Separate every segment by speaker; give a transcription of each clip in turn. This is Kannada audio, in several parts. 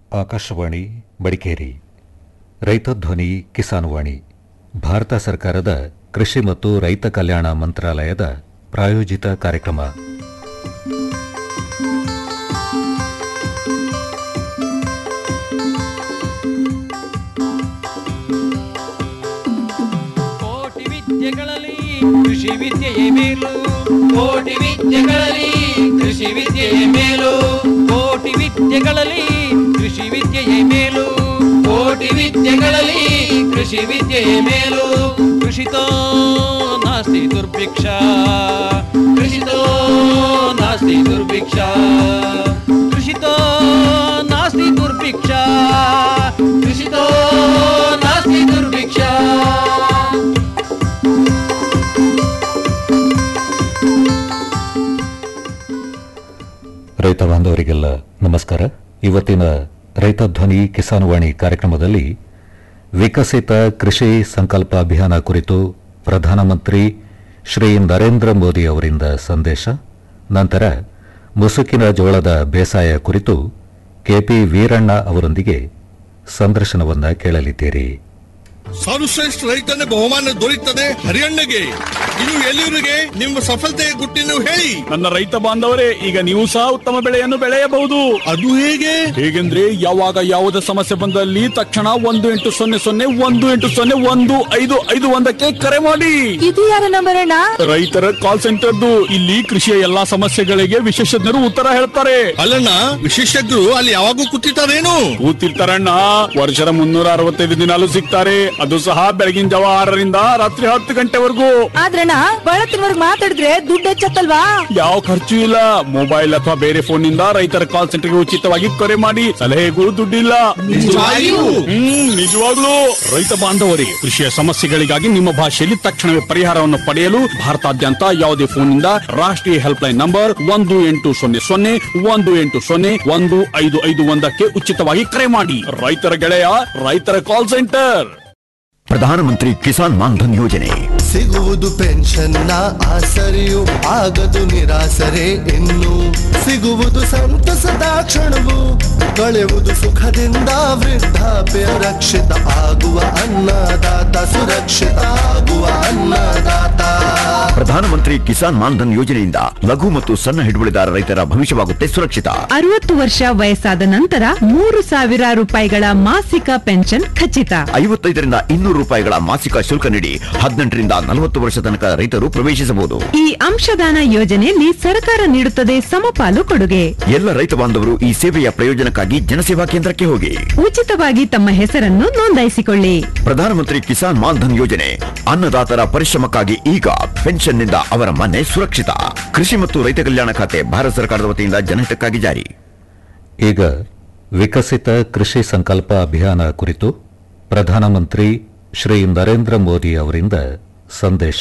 Speaker 1: ಆಕಾಶವಾಣಿ ಮಡಿಕೇರಿ ರೈತ ಧ್ವನಿ ಕಿಸಾನ್ ವಾಣಿ ಭಾರತ ಸರ್ಕಾರದ ಕೃಷಿ ಮತ್ತು ರೈತ ಕಲ್ಯಾಣ ಮಂತ್ರಾಲಯದ ಪ್ರಾಯೋಜಿತ ಕಾರ್ಯಕ್ರಮ
Speaker 2: ಕೋಟಿ ವಿದ್ಯೆಗಳಲ್ಲಿ ಕೃಷಿ ವಿದ್ಯೆಯೇ ಮೇಲು ಕೋಟಿ ವಿದ್ಯೆಗಳಲ್ಲಿ ಕೃಷಿ ವಿದ್ಯೆಯೇ ಮೇಲು ಕೋಟಿ ವಿದ್ಯೆಗಳಲ್ಲಿ ಕೃಷಿ ವಿದ್ಯೆಯೇ ಮೇಲು ಕೋಟಿ ವಿದ್ಯೆಗಳಲ್ಲಿ ಕೃಷಿ ವಿದ್ಯೆಯೇ ಮೇಲು ಕೃಷಿತೋ ನಾಸ್ತಿ ದುರ್ಭಿಕ್ಷ ಕೃಷಿತೋ ನಾಸ್ತಿ ದುರ್ಭಿಕ್ಷ ಕೃಷಿತೋ ನಾಸ್ತಿ ದುರ್ಭಿಕ್ಷ ಕೃಷಿತೋ ನಾಸ್ತಿ ದುರ್ಭಿಕ್ಷ
Speaker 1: ರೈತ ಬಾಂಧವರಿಗೆಲ್ಲ ನಮಸ್ಕಾರ ಇವತ್ತಿನ ರೈತ ಧ್ವನಿ ಕಿಸಾನ್ ವಾಣಿ ಕಾರ್ಯಕ್ರಮದಲ್ಲಿ ವಿಕಸಿತ ಕೃಷಿ ಸಂಕಲ್ಪ ಅಭಿಯಾನ ಕುರಿತು ಪ್ರಧಾನಮಂತ್ರಿ ಶ್ರೀ ನರೇಂದ್ರ ಮೋದಿ ಅವರಿಂದ ಸಂದೇಶ ನಂತರ ಮುಸುಕಿನ ಜೋಳದ ಬೇಸಾಯ ಕುರಿತು ಕೆಪಿ ವೀರಣ್ಣ ಅವರೊಂದಿಗೆ ಸಂದರ್ಶನವನ್ನ ಕೇಳಲಿದ್ದೀರಿ
Speaker 3: ಸರ್ವಶ್ರೇಷ್ಠ ರೈತನ ಬಹುಮಾನ ದೊರೆಯುತ್ತದೆ ಹರಿಯಣ್ಣಗೆ ಇನ್ನು ಎಲ್ಲಿವರಿಗೆ ನಿಮ್ಮ ಸಫಲತೆಯ ಗುಟ್ಟಿನ ಹೇಳಿ
Speaker 4: ನನ್ನ ರೈತ ಬಾಂಧವರೇ ಈಗ ನೀವು ಸಹ ಉತ್ತಮ ಬೆಳೆಯನ್ನು ಬೆಳೆಯಬಹುದು
Speaker 3: ಅದು ಹೇಗೆ
Speaker 4: ಹೇಗೆಂದ್ರೆ ಯಾವಾಗ ಯಾವುದೇ ಸಮಸ್ಯೆ ಬಂದಲ್ಲಿ ತಕ್ಷಣ ಒಂದು ಎಂಟು ಸೊನ್ನೆ ಸೊನ್ನೆ ಒಂದು ಎಂಟು ಸೊನ್ನೆ ಒಂದು ಐದು ಐದು ಒಂದಕ್ಕೆ ಕರೆ ಮಾಡಿ
Speaker 5: ಇದು ಯಾರ ನಂಬರ್ ಅಣ್ಣ
Speaker 4: ರೈತರ ಕಾಲ್ ಸೆಂಟರ್ದು ಇಲ್ಲಿ ಕೃಷಿಯ ಎಲ್ಲಾ ಸಮಸ್ಯೆಗಳಿಗೆ ವಿಶೇಷಜ್ಞರು ಉತ್ತರ ಹೇಳ್ತಾರೆ
Speaker 3: ಅಲ್ಲಣ್ಣ ವಿಶೇಷಜ್ಞರು ಅಲ್ಲಿ ಯಾವಾಗೂ ಕೂತಿರ್ತಾರೇನು
Speaker 4: ಕೂತಿರ್ತಾರಣ್ಣ ವರ್ಷದ ಮುನ್ನೂರ ಅರವತ್ತೈದು ದಿನಾಲು ಸಿಗ್ತಾರೆ ಅದು ಸಹ ಬೆಳಗಿನ ಜಾವ ಆರರಿಂದ ರಾತ್ರಿ ಹತ್ತು ಗಂಟೆವರೆಗೂ
Speaker 5: ಆದ್ರಣ್ಣ ಬಳತ್ತಿನವರ್ಗ್ ಮಾತಾಡಿದ್ರೆ ದುಡ್ಡು ಹೆಚ್ಚತ್ತಲ್ವಾ
Speaker 4: ಯಾವ ಖರ್ಚು ಇಲ್ಲ ಮೊಬೈಲ್ ಅಥವಾ ಬೇರೆ ಫೋನ್ ನಿಂದ ರೈತರ ಕಾಲ್ ಸೆಂಟರ್ಗೆ ಉಚಿತವಾಗಿ ಕರೆ ಮಾಡಿ ಸಲಹೆಗೂ ದುಡ್ಡಿಲ್ಲ
Speaker 3: ನಿಜವಾಗಿಯೂ?
Speaker 4: ಹ್ಮ್ ನಿಜವಾಗ್ಲೂ ರೈತ ಬಾಂಧವರಿಗೆ ಕೃಷಿಯ ಸಮಸ್ಯೆಗಳಿಗಾಗಿ ನಿಮ್ಮ ಭಾಷೆಯಲ್ಲಿ ತಕ್ಷಣವೇ ಪರಿಹಾರವನ್ನು ಪಡೆಯಲು ಭಾರತಾದ್ಯಂತ ಯಾವುದೇ ಫೋನ್ ನಿಂದ ರಾಷ್ಟ್ರೀಯ ಹೆಲ್ಪ್ ಲೈನ್ ನಂಬರ್ ಒಂದು ಎಂಟು ಸೊನ್ನೆ ಸೊನ್ನೆ ಒಂದು ಎಂಟು ಸೊನ್ನೆ ಒಂದು ಐದು ಐದು ಒಂದಕ್ಕೆ ಉಚಿತವಾಗಿ ಕರೆ ಮಾಡಿ ರೈತರ ಗೆಳೆಯ ರೈತರ ಕಾಲ್ ಸೆಂಟರ್
Speaker 6: ಪ್ರಧಾನಮಂತ್ರಿ ಕಿಸಾನ್ ಮಾನ್ಧನ್ ಯೋಜನೆ
Speaker 7: ಸಿಗುವುದು ಪೆನ್ಷನ್ನ ಆಸರೆಯು ಆಗದು ನಿರಾಸರೆ ಇನ್ನು ಸಿಗುವುದು ಸಂತಸದ ಕ್ಷಣವು ಕಳೆಯುವುದು ಸುಖದಿಂದ ವೃದ್ಧಾಪ್ಯ ರಕ್ಷಿತ ಆಗುವ ಅನ್ನದಾತ ಸುರಕ್ಷಿತ ಆಗುವ ಅನ್ನದಾತ
Speaker 6: ಪ್ರಧಾನಮಂತ್ರಿ ಕಿಸಾನ್ ಮಾನ್ಧನ್ ಯೋಜನೆಯಿಂದ ಲಘು ಮತ್ತು ಸಣ್ಣ ಹಿಡುವಳಿದಾರ ರೈತರ ಭವಿಷ್ಯವಾಗುತ್ತೆ ಸುರಕ್ಷಿತ
Speaker 8: ಅರವತ್ತು ವರ್ಷ ವಯಸ್ಸಾದ ನಂತರ ಮೂರು ಸಾವಿರ ರೂಪಾಯಿಗಳ ಮಾಸಿಕ ಪೆನ್ಷನ್ ಖಚಿತ
Speaker 6: ಐವತ್ತೈದರಿಂದ ಇನ್ನೂರು ರೂಪಾಯಿಗಳ ಮಾಸಿಕ ಶುಲ್ಕ ನೀಡಿ ಹದಿನೆಂಟರಿಂದ ನಲವತ್ತು ವರ್ಷ ತನಕ ರೈತರು ಪ್ರವೇಶಿಸಬಹುದು
Speaker 8: ಈ ಅಂಶದಾನ ಯೋಜನೆಯಲ್ಲಿ ಸರ್ಕಾರ ನೀಡುತ್ತದೆ ಸಮಪಾಲು ಕೊಡುಗೆ
Speaker 6: ಎಲ್ಲ ರೈತ ಬಾಂಧವರು ಈ ಸೇವೆಯ ಪ್ರಯೋಜನಕ್ಕಾಗಿ ಜನಸೇವಾ ಕೇಂದ್ರಕ್ಕೆ ಹೋಗಿ
Speaker 8: ಉಚಿತವಾಗಿ ತಮ್ಮ ಹೆಸರನ್ನು ನೋಂದಾಯಿಸಿಕೊಳ್ಳಿ
Speaker 6: ಪ್ರಧಾನಮಂತ್ರಿ ಕಿಸಾನ್ ಮಾನ್ಧನ್ ಯೋಜನೆ ಅನ್ನದಾತರ ಪರಿಶ್ರಮಕ್ಕಾಗಿ ಈಗ ಪೆನ್ಷನ್ನಿಂದ ಅವರ ಮನೆ ಸುರಕ್ಷಿತ ಕೃಷಿ ಮತ್ತು ರೈತ ಕಲ್ಯಾಣ ಖಾತೆ ಭಾರತ ಸರ್ಕಾರದ ವತಿಯಿಂದ ಜನಹಿತಕ್ಕಾಗಿ ಜಾರಿ
Speaker 1: ಈಗ ವಿಕಸಿತ ಕೃಷಿ ಸಂಕಲ್ಪ ಅಭಿಯಾನ ಕುರಿತು ಪ್ರಧಾನಮಂತ್ರಿ ಶ್ರೀ ನರೇಂದ್ರ ಮೋದಿ ಅವರಿಂದ ಸಂದೇಶ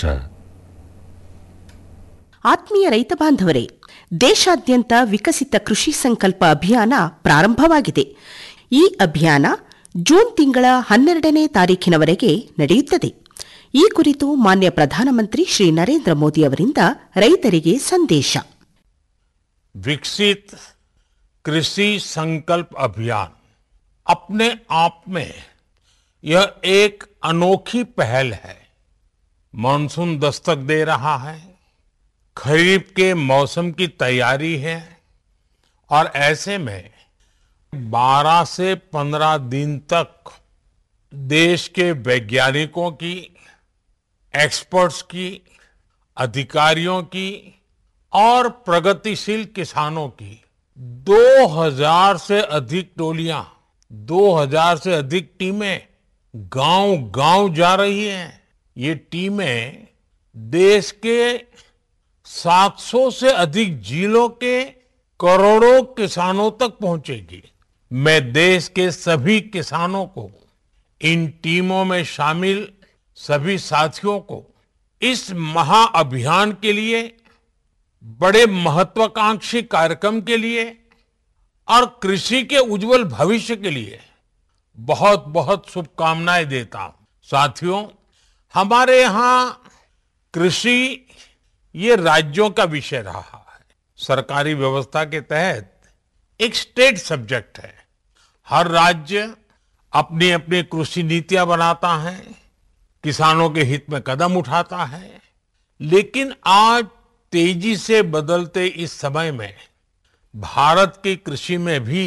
Speaker 9: ಆತ್ಮೀಯ ರೈತ ಬಾಂಧವರೇ ದೇಶಾದ್ಯಂತ ವಿಕಸಿತ ಕೃಷಿ ಸಂಕಲ್ಪ ಅಭಿಯಾನ ಪ್ರಾರಂಭವಾಗಿದೆ ಈ ಅಭಿಯಾನ ಜೂನ್ ತಿಂಗಳ ಹನ್ನೆರಡನೇ ತಾರೀಖಿನವರೆಗೆ ನಡೆಯುತ್ತದೆ ಈ ಕುರಿತು ಮಾನ್ಯ ಪ್ರಧಾನಮಂತ್ರಿ ಶ್ರೀ ನರೇಂದ್ರ ಮೋದಿ ಅವರಿಂದ ರೈತರಿಗೆ ಸಂದೇಶ
Speaker 10: विकसित कृषि संकल्प अभियान अपने आप में यह एक अनोखी पहल है मानसून दस्तक दे रहा है खरीफ के मौसम की तैयारी है और ऐसे में 12 से 15 दिन तक देश के वैज्ञानिकों की एक्सपर्ट्स की अधिकारियों की और प्रगतिशील किसानों की 2000 से अधिक टोलियां 2000 से अधिक टीमें गांव गांव जा रही हैं ये टीमें देश के 700 से अधिक जिलों के करोड़ों किसानों तक पहुंचेगी मैं देश के सभी किसानों को इन टीमों में शामिल सभी साथियों को इस महाअभियान के लिए बड़े महत्वाकांक्षी कार्यक्रम के लिए और कृषि के उज्जवल भविष्य के लिए बहुत बहुत शुभकामनाएं देता हूं साथियों हमारे यहाँ कृषि ये राज्यों का विषय रहा है सरकारी व्यवस्था के तहत एक स्टेट सब्जेक्ट है हर राज्य अपनी अपनी कृषि नीतियां बनाता है किसानों के हित में कदम उठाता है लेकिन आज तेजी से बदलते इस समय में भारत की कृषि में भी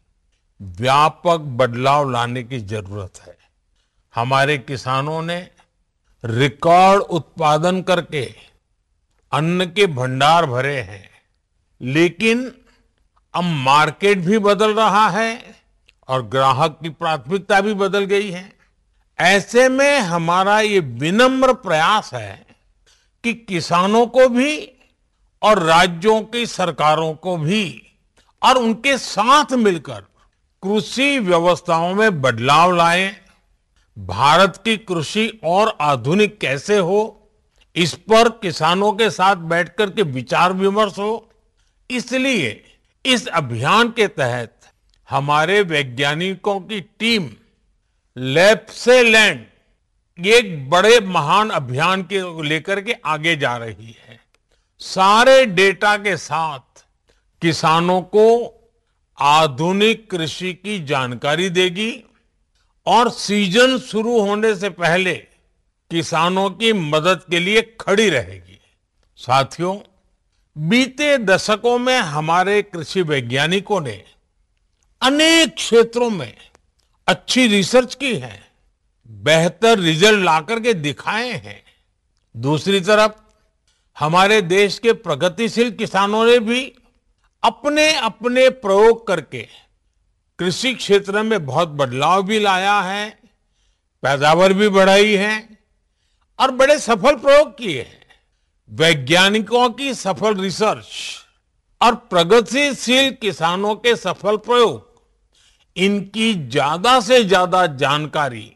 Speaker 10: व्यापक बदलाव लाने की जरूरत है हमारे किसानों ने रिकॉर्ड उत्पादन करके अन्न के भंडार भरे हैं लेकिन अब मार्केट भी बदल रहा है और ग्राहक की प्राथमिकता भी बदल गई है ऐसे में हमारा ये विनम्र प्रयास है कि किसानों को भी और राज्यों की सरकारों को भी और उनके साथ मिलकर कृषि व्यवस्थाओं में बदलाव लाएं भारत की कृषि और आधुनिक कैसे हो इस पर किसानों के साथ बैठकर के विचार विमर्श हो इसलिए इस अभियान के तहत हमारे वैज्ञानिकों की टीम लैब से लैंड ये एक बड़े महान अभियान के लेकर के आगे जा रही है सारे डेटा के साथ किसानों को आधुनिक कृषि की जानकारी देगी और सीजन शुरू होने से पहले किसानों की मदद के लिए खड़ी रहेगी साथियों बीते दशकों में हमारे कृषि वैज्ञानिकों ने अनेक क्षेत्रों में अच्छी रिसर्च की है बेहतर रिजल्ट ला करके दिखाए हैं दूसरी तरफ हमारे देश के प्रगतिशील किसानों ने भी अपने अपने प्रयोग करके कृषि क्षेत्र में बहुत बदलाव भी लाया है पैदावार भी बढ़ाई है और बड़े सफल प्रयोग किए हैं वैज्ञानिकों की सफल रिसर्च और प्रगतिशील किसानों के सफल प्रयोग इनकी ज्यादा से ज्यादा जानकारी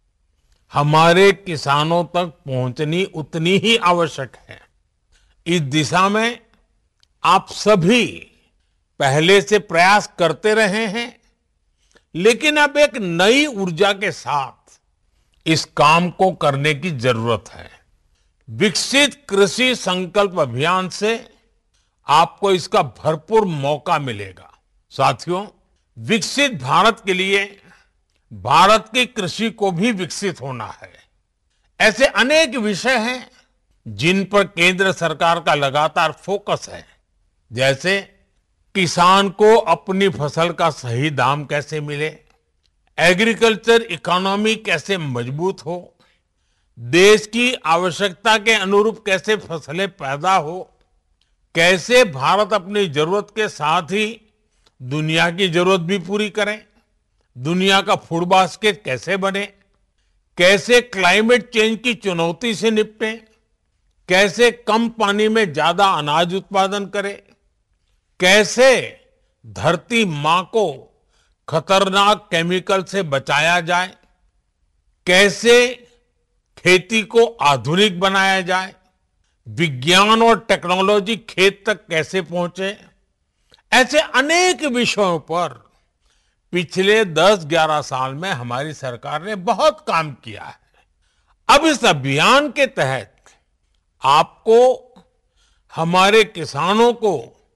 Speaker 10: हमारे किसानों तक पहुंचनी उतनी ही आवश्यक है इस दिशा में आप सभी पहले से प्रयास करते रहे हैं लेकिन अब एक नई ऊर्जा के साथ इस काम को करने की जरूरत है विकसित कृषि संकल्प अभियान से आपको इसका भरपूर मौका मिलेगा साथियों विकसित भारत के लिए भारत की कृषि को भी विकसित होना है ऐसे अनेक विषय हैं जिन पर केंद्र सरकार का लगातार फोकस है जैसे किसान को अपनी फसल का सही दाम कैसे मिले एग्रीकल्चर इकोनॉमी कैसे मजबूत हो देश की आवश्यकता के अनुरूप कैसे फसलें पैदा हो कैसे भारत अपनी जरूरत के साथ ही दुनिया की जरूरत भी पूरी करे दुनिया का फूड बास्केट कैसे बने कैसे क्लाइमेट चेंज की चुनौती से निपटे कैसे कम पानी में ज्यादा अनाज उत्पादन करे कैसे धरती मां को खतरनाक केमिकल से बचाया जाए कैसे खेती को आधुनिक बनाया जाए विज्ञान और टेक्नोलॉजी खेत तक कैसे पहुंचे ऐसे अनेक विषयों पर पिछले 10-11 साल में हमारी सरकार ने बहुत काम किया है अब इस अभियान के तहत आपको हमारे किसानों को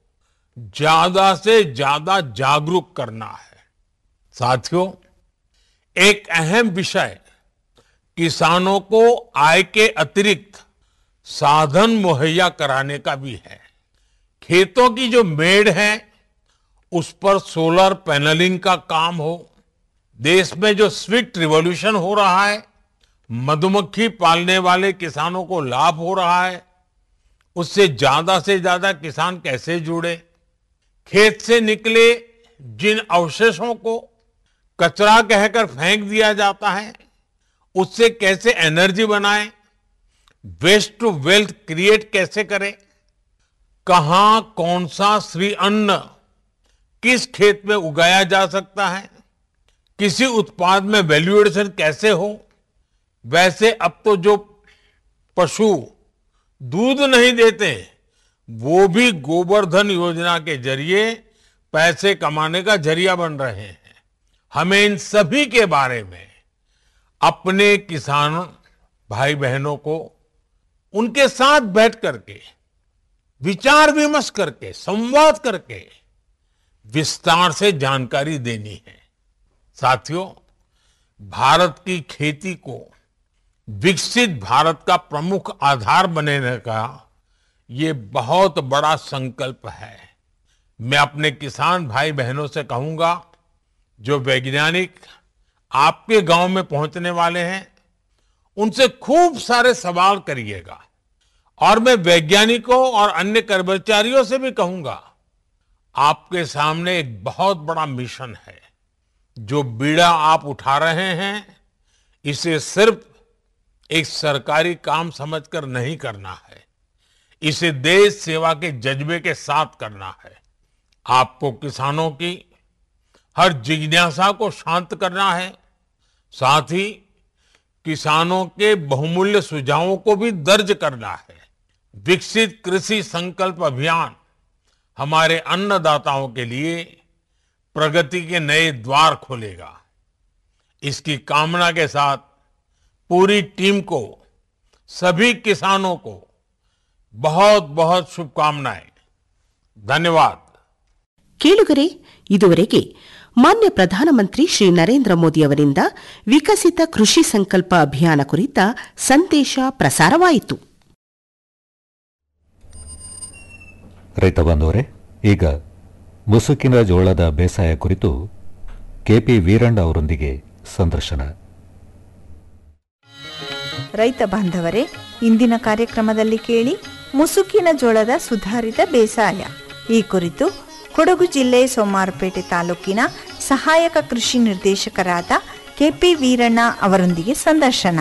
Speaker 10: ज्यादा से ज्यादा जागरूक करना है साथियों एक अहम विषय किसानों को आय के अतिरिक्त साधन मुहैया कराने का भी है खेतों की जो मेड़ है उस पर सोलर पैनलिंग का काम हो देश में जो स्विफ्ट रिवॉल्यूशन हो रहा है मधुमक्खी पालने वाले किसानों को लाभ हो रहा है उससे ज्यादा से ज्यादा किसान कैसे जुड़े खेत से निकले जिन अवशेषों को कचरा कहकर फेंक दिया जाता है उससे कैसे एनर्जी बनाए वेस्ट टू वेल्थ क्रिएट कैसे करें कहां कौन सा श्री अन्न किस खेत में उगाया जा सकता है किसी उत्पाद में वैल्यूएशन कैसे हो वैसे अब तो जो पशु दूध नहीं देते वो भी गोवर्धन योजना के जरिए पैसे कमाने का जरिया बन रहे हैं हमें इन सभी के बारे में अपने किसान भाई बहनों को उनके साथ बैठ करके विचार विमर्श करके संवाद करके विस्तार से जानकारी देनी है साथियों भारत की खेती को विकसित भारत का प्रमुख आधार बनने का ये बहुत बड़ा संकल्प है मैं अपने किसान भाई बहनों से कहूंगा जो वैज्ञानिक आपके गांव में पहुंचने वाले हैं उनसे खूब सारे सवाल करिएगा और मैं वैज्ञानिकों और अन्य कर्मचारियों से भी कहूंगा आपके सामने एक बहुत बड़ा मिशन है जो बीड़ा आप उठा रहे हैं इसे सिर्फ एक सरकारी काम समझकर नहीं करना है इसे देश सेवा के जज्बे के साथ करना है आपको किसानों की हर जिज्ञासा को शांत करना है साथ ही किसानों के बहुमूल्य सुझावों को भी दर्ज करना है विकसित कृषि संकल्प अभियान हमारे अन्नदाताओं के लिए प्रगति के नए द्वार खोलेगा इसकी कामना के साथ पूरी टीम को सभी किसानों को बहुत बहुत शुभकामनाएं धन्यवाद
Speaker 9: ಕೇಳುಗರೆ ಇದುವರೆಗೆ ಮಾನ್ಯ ಪ್ರಧಾನಮಂತ್ರಿ ಶ್ರೀ ನರೇಂದ್ರ ಮೋದಿ ಅವರಿಂದ ವಿಕಸಿತ ಕೃಷಿ ಸಂಕಲ್ಪ ಅಭಿಯಾನ ಕುರಿತ ಸಂದೇಶ ಪ್ರಸಾರವಾಯಿತು
Speaker 1: ರೈತ ಬಾಂಧವರೇ ಈಗ ಮುಸುಕಿನ ಜೋಳದ ಬೇಸಾಯ ಕುರಿತು ಕೆಪಿ ವೀರಣ್ಣ ಅವರೊಂದಿಗೆ ಸಂದರ್ಶನ
Speaker 11: ರೈತ ಬಾಂಧವರೇ ಇಂದಿನ ಕಾರ್ಯಕ್ರಮದಲ್ಲಿ ಕೇಳಿ ಮುಸುಕಿನ ಜೋಳದ ಸುಧಾರಿತ ಬೇಸಾಯ ಈ ಕುರಿತು ಕೊಡಗು ಜಿಲ್ಲೆ ಸೋಮಾರಪೇಟೆ ತಾಲೂಕಿನ ಸಹಾಯಕ ಕೃಷಿ ನಿರ್ದೇಶಕರಾದ ಕೆಪಿ ವೀರಣ್ಣ ಅವರೊಂದಿಗೆ ಸಂದರ್ಶನ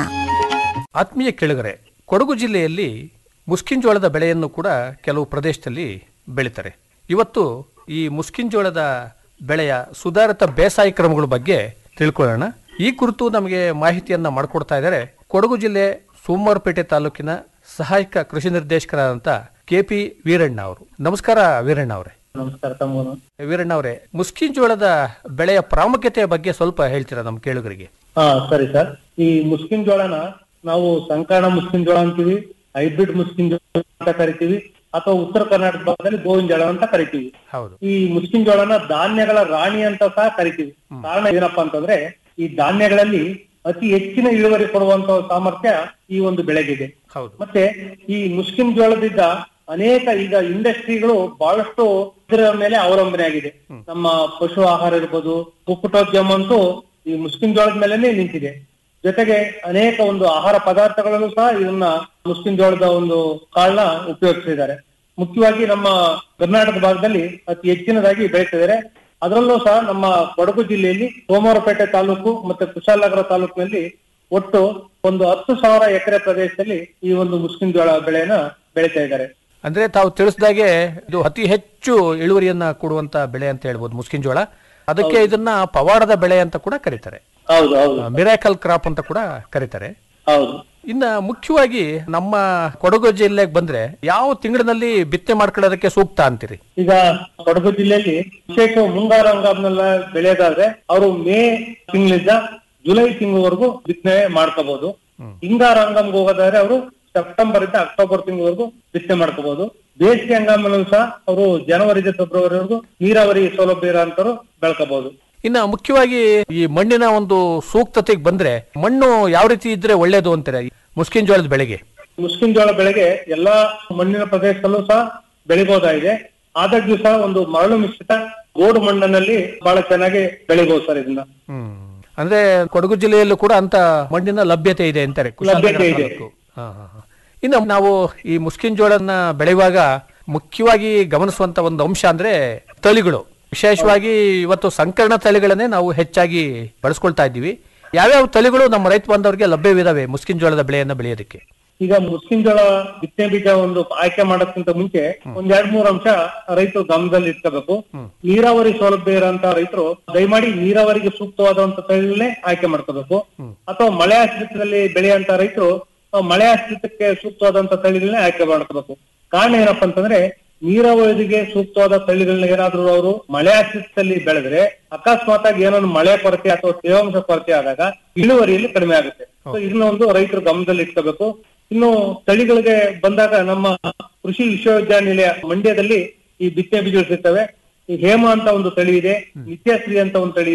Speaker 12: ಆತ್ಮೀಯ ಕೆಳಗರೆ ಕೊಡಗು ಜಿಲ್ಲೆಯಲ್ಲಿ ಮುಸ್ಕಿನ್ ಜೋಳದ ಬೆಳೆಯನ್ನು ಕೂಡ ಕೆಲವು ಪ್ರದೇಶದಲ್ಲಿ ಬೆಳೀತಾರೆ ಇವತ್ತು ಈ ಮುಸ್ಕಿನ್ ಜೋಳದ ಬೆಳೆಯ ಸುಧಾರಿತ ಬೇಸಾಯ ಕ್ರಮಗಳ ಬಗ್ಗೆ ತಿಳ್ಕೊಳ್ಳೋಣ ಈ ಕುರಿತು ನಮಗೆ ಮಾಹಿತಿಯನ್ನ ಮಾಡಿಕೊಡ್ತಾ ಇದ್ದಾರೆ ಕೊಡಗು ಜಿಲ್ಲೆ ಸೋಮವಾರಪೇಟೆ ತಾಲೂಕಿನ ಸಹಾಯಕ ಕೃಷಿ ನಿರ್ದೇಶಕರಾದಂತ ಕೆಪಿ ವೀರಣ್ಣ ಅವರು ನಮಸ್ಕಾರ ವೀರಣ್ಣ ಅವರೇ
Speaker 13: ನಮಸ್ಕಾರ ತಮ್ಮನು
Speaker 12: ವೀರಣ್ಣ ಅವರೇ ಮುಸ್ಕಿನ್ ಜೋಳದ ಬೆಳೆಯ ಪ್ರಾಮುಖ್ಯತೆಯ ಬಗ್ಗೆ ಸ್ವಲ್ಪ ಹೇಳ್ತೀರಾ ನಮ್ಮ ಕೇಳುಗರಿಗೆ
Speaker 13: ಹಾ ಸರಿ ಸರ್ ಈ ಮುಸ್ಕಿನ್ ಜೋಳನ ನಾವು ಸಂಕರಣ ಮುಸ್ಕಿನ್ ಜೋಳ ಅಂತೀವಿ ಹೈಬ್ರಿಡ್ ಮುಸ್ಕಿನ್ ಜೋಳ ಅಂತ ಕರಿತೀವಿ ಅಥವಾ ಉತ್ತರ ಕರ್ನಾಟಕ ಭಾಗದಲ್ಲಿ ಗೋವಿನ ಜೋಳ ಅಂತ ಕರಿತೀವಿ
Speaker 12: ಹೌದು
Speaker 13: ಈ ಮುಸ್ಕಿನ್ ಜೋಳನ ಧಾನ್ಯಗಳ ರಾಣಿ ಅಂತ ಸಹ ಕರಿತೀವಿ ಕಾರಣ ಏನಪ್ಪಾ ಅಂತಂದ್ರೆ ಈ ಧಾನ್ಯಗಳಲ್ಲಿ ಅತಿ ಹೆಚ್ಚಿನ ಇಳುವರಿ ಕೊಡುವಂತ ಸಾಮರ್ಥ್ಯ ಈ ಒಂದು ಬೆಳೆಗಿದೆ
Speaker 12: ಹೌದು
Speaker 13: ಮತ್ತೆ ಈ ಮುಸ್ಕಿನ್ ಜೋಳದಿಂದ ಅನೇಕ ಈಗ ಇಂಡಸ್ಟ್ರಿಗಳು ಬಹಳಷ್ಟು ಇದರ ಮೇಲೆ ಅವಲಂಬನೆ ಆಗಿದೆ ನಮ್ಮ ಪಶು ಆಹಾರ ಇರ್ಬೋದು ಕುಕ್ಕುಟೋದ್ಯಮ ಅಂತೂ ಈ ಮುಸ್ಕಿನ್ ಜೋಳದ ಮೇಲೆನೆ ನಿಂತಿದೆ ಜೊತೆಗೆ ಅನೇಕ ಒಂದು ಆಹಾರ ಪದಾರ್ಥಗಳಲ್ಲೂ ಸಹ ಇದನ್ನ ಮುಸ್ಕಿನ್ ಜೋಳದ ಒಂದು ಕಾಳನ್ನ ಉಪಯೋಗಿಸಿದ್ದಾರೆ ಮುಖ್ಯವಾಗಿ ನಮ್ಮ ಕರ್ನಾಟಕ ಭಾಗದಲ್ಲಿ ಅತಿ ಹೆಚ್ಚಿನದಾಗಿ ಬೆಳೀತಿದ್ದಾರೆ ಅದರಲ್ಲೂ ಸಹ ನಮ್ಮ ಕೊಡಗು ಜಿಲ್ಲೆಯಲ್ಲಿ ಸೋಮವಾರಪೇಟೆ ತಾಲೂಕು ಮತ್ತೆ ಕುಶಾಲನಗರ ತಾಲೂಕಿನಲ್ಲಿ ಒಟ್ಟು ಒಂದು ಹತ್ತು ಸಾವಿರ ಎಕರೆ ಪ್ರದೇಶದಲ್ಲಿ ಈ ಒಂದು ಮುಸ್ಕಿನ್ ಜೋಳ ಬೆಳೆಯನ್ನ ಬೆಳೀತಾ ಇದ್ದಾರೆ
Speaker 12: ಅಂದ್ರೆ ತಾವು ತಿಳಿಸಿದಾಗೆ ಇದು ಅತಿ ಹೆಚ್ಚು ಇಳುವರಿಯನ್ನ ಕೊಡುವಂತ ಬೆಳೆ ಅಂತ ಹೇಳ್ಬೋದು ಮುಸ್ಕಿನ್ ಜೋಳ ಅದಕ್ಕೆ ಇದನ್ನ ಪವಾಡದ ಬೆಳೆ ಅಂತ ಕೂಡ ಕರೀತಾರೆ
Speaker 13: ಹೌದು ಹೌದು
Speaker 12: ಮಿರಾಕಲ್ ಕ್ರಾಪ್ ಅಂತ ಕೂಡ ಕರೀತಾರೆ
Speaker 13: ಹೌದು
Speaker 12: ಇನ್ನ ಮುಖ್ಯವಾಗಿ ನಮ್ಮ ಕೊಡಗು ಜಿಲ್ಲೆಗೆ ಬಂದ್ರೆ ಯಾವ ತಿಂಗಳಿನಲ್ಲಿ ಬಿತ್ತನೆ ಮಾಡ್ಕೊಳ್ಳೋದಕ್ಕೆ ಸೂಕ್ತ ಅಂತೀರಿ
Speaker 13: ಈಗ ಕೊಡಗು ಜಿಲ್ಲೆಯಲ್ಲಿ ವಿಶೇಷ ಮುಂಗಾರು ಹಂಗಾಮ್ನೆಲ್ಲ ಬೆಳೆಯೋದಾದ್ರೆ ಅವರು ಮೇ ತಿಂಗಳಿಂದ ಜುಲೈ ತಿಂಗಳವರೆಗೂ ಬಿತ್ತನೆ ಮಾಡ್ಕೋಬಹುದು ಹಿಂಗಾರು ಹಂಗಾಮ್ಗೆ ಹೋಗೋದಾದ್ರೆ ಅವರು ಸೆಪ್ಟೆಂಬರ್ ಇಂದ ಅಕ್ಟೋಬರ್ ತಿಂಗಳವರೆಗೂ ಬಿತ್ತನೆ ಮಾಡ್ಕೋಬಹುದು ಬೇಸಿಗೆ ಹಂಗಾಮಲ್ಲೂ ಸಹ ಅವರು ಜನವರಿಂದ ಫೆಬ್ರವರಿವರೆಗೂ ನೀರಾವರಿ ಸೌಲಭ್ಯ ಇರೋಂಥವ್ರು ಬೆಳ್ಕೋಬಹುದು
Speaker 12: ಇನ್ನ ಮುಖ್ಯವಾಗಿ ಈ ಮಣ್ಣಿನ ಒಂದು ಸೂಕ್ತತೆಗೆ ಬಂದ್ರೆ ಮಣ್ಣು ಯಾವ ರೀತಿ ಇದ್ರೆ ಒಳ್ಳೇದು ಅಂತಾರೆ ಈ ಮುಸ್ಕಿನ್ ಜೋಳದ ಬೆಳೆಗೆ
Speaker 13: ಮುಸ್ಕಿನ್ ಜೋಳ ಬೆಳೆಗೆ ಎಲ್ಲಾ ಮಣ್ಣಿನ ಪ್ರದೇಶದಲ್ಲೂ ಸಹ ಬೆಳಿಬಹುದಾಗಿದೆ ಆದಾಗ್ಯೂ ಸಹ ಒಂದು ಮರಳು ಮಿಶ್ರಿತ ಗೋಡು ಮಣ್ಣಿನಲ್ಲಿ ಬಹಳ ಚೆನ್ನಾಗಿ ಬೆಳಿಬಹುದು ಸರ್ ಇದನ್ನ
Speaker 12: ಅಂದ್ರೆ ಕೊಡಗು ಜಿಲ್ಲೆಯಲ್ಲೂ ಕೂಡ ಅಂತ ಮಣ್ಣಿನ ಲಭ್ಯತೆ ಇದೆ ಅಂತಾರೆ ಕುಶಾಲನಗರ
Speaker 13: ಲಭ್ಯತೆ ಇದೆ.
Speaker 12: ತಾಲೂಕು. ಹಾ, ಹಾ, ಹಾ. ಇನ್ನು ನಾವು ಈ ಮುಸ್ಕಿನ್ ಜೋಳನ ಬೆಳೆಯುವಾಗ ಮುಖ್ಯವಾಗಿ ಗಮನಿಸುವಂತ ಒಂದು ಅಂಶ ಅಂದ್ರೆ ತಳಿಗಳು ವಿಶೇಷವಾಗಿ ಇವತ್ತು ಸಂಕರಣ ತಳಿಗಳನ್ನೇ ನಾವು ಹೆಚ್ಚಾಗಿ ಬಳಸ್ಕೊಳ್ತಾ ಇದ್ದೀವಿ ಯಾವ್ಯಾವ ತಳಿಗಳು ನಮ್ಮ ರೈತ ಬಾಂಧವರಿಗೆ ಲಭ್ಯವಿದಾವೆ ಮುಸ್ಕಿನ್ ಜೋಳದ ಬೆಳೆಯನ್ನ ಬೆಳೆಯೋದಕ್ಕೆ
Speaker 13: ಈಗ ಮುಸ್ಕಿನ್ ಜೋಳ ಬಿತ್ತನೆ ಬೀಜ ಒಂದು ಆಯ್ಕೆ ಮಾಡೋಕ್ಕಿಂತ ಮುಂಚೆ ಒಂದ್ ಎರಡ್ ಮೂರ್ ಅಂಶ ರೈತರು ಗಮನದಲ್ಲಿ ಇಟ್ಕೋಬೇಕು ನೀರಾವರಿ ಸೌಲಭ್ಯ ಇರೋಂತ ರೈತರು ದಯಮಾಡಿ ನೀರಾವರಿಗೆ ಸೂಕ್ತವಾದಂತ ತಳಿಗಳನ್ನೇ ಆಯ್ಕೆ ಮಾಡ್ಕೋಬೇಕು ಅಥವಾ ಮಳೆ ಆಶ್ರಿತದಲ್ಲಿ ಬೆಳೆಯುವಂತ ರೈತರು ಆ, ಮಳೆ ಆಶ್ರಿತಕ್ಕೆ ಸೂಕ್ತವಾದಂತ ತಳಿಗಳನ್ನೇ ಆಯ್ಕೆ ಮಾಡ್ಕೋಬೇಕು ಕಾರಣ ಏನಪ್ಪಾ ಅಂತಂದ್ರೆ ನೀರಾವರಿಗೆ ಸೂಕ್ತವಾದ ತಳಿಗಳನ್ನ ಏನಾದ್ರೂ ಅವರು ಮಳೆ ಆಶ್ರಿತದಲ್ಲಿ ಬೆಳೆದ್ರೆ ಅಕಸ್ಮಾತ್ ಆಗಿ ಏನಾದ್ರು ಮಳೆ ಕೊರತೆ ಅಥವಾ ತೇವಾಂಶ ಕೊರತೆ ಆದಾಗ ಇಳುವರಿಯಲ್ಲಿ ಕಡಿಮೆ ಆಗುತ್ತೆ ಸೊ ಇದನ್ನ ಒಂದು ರೈತರು ಗಮನದಲ್ಲಿ ಇಟ್ಕೋಬೇಕು ಇನ್ನು ತಳಿಗಳಿಗೆ ಬಂದಾಗ ನಮ್ಮ ಕೃಷಿ ವಿಶ್ವವಿದ್ಯಾನಿಲಯ ಮಂಡ್ಯದಲ್ಲಿ ಈ ಬಿತ್ತನೆ ಬೀಜಗಳು ಸಿಗ್ತವೆ ಈ ಹೇಮ ಅಂತ ಒಂದು ತಳಿ ಇದೆ ನಿತ್ಯಶ್ರೀ ಅಂತ ಒಂದು ತಳಿ ಇದೆ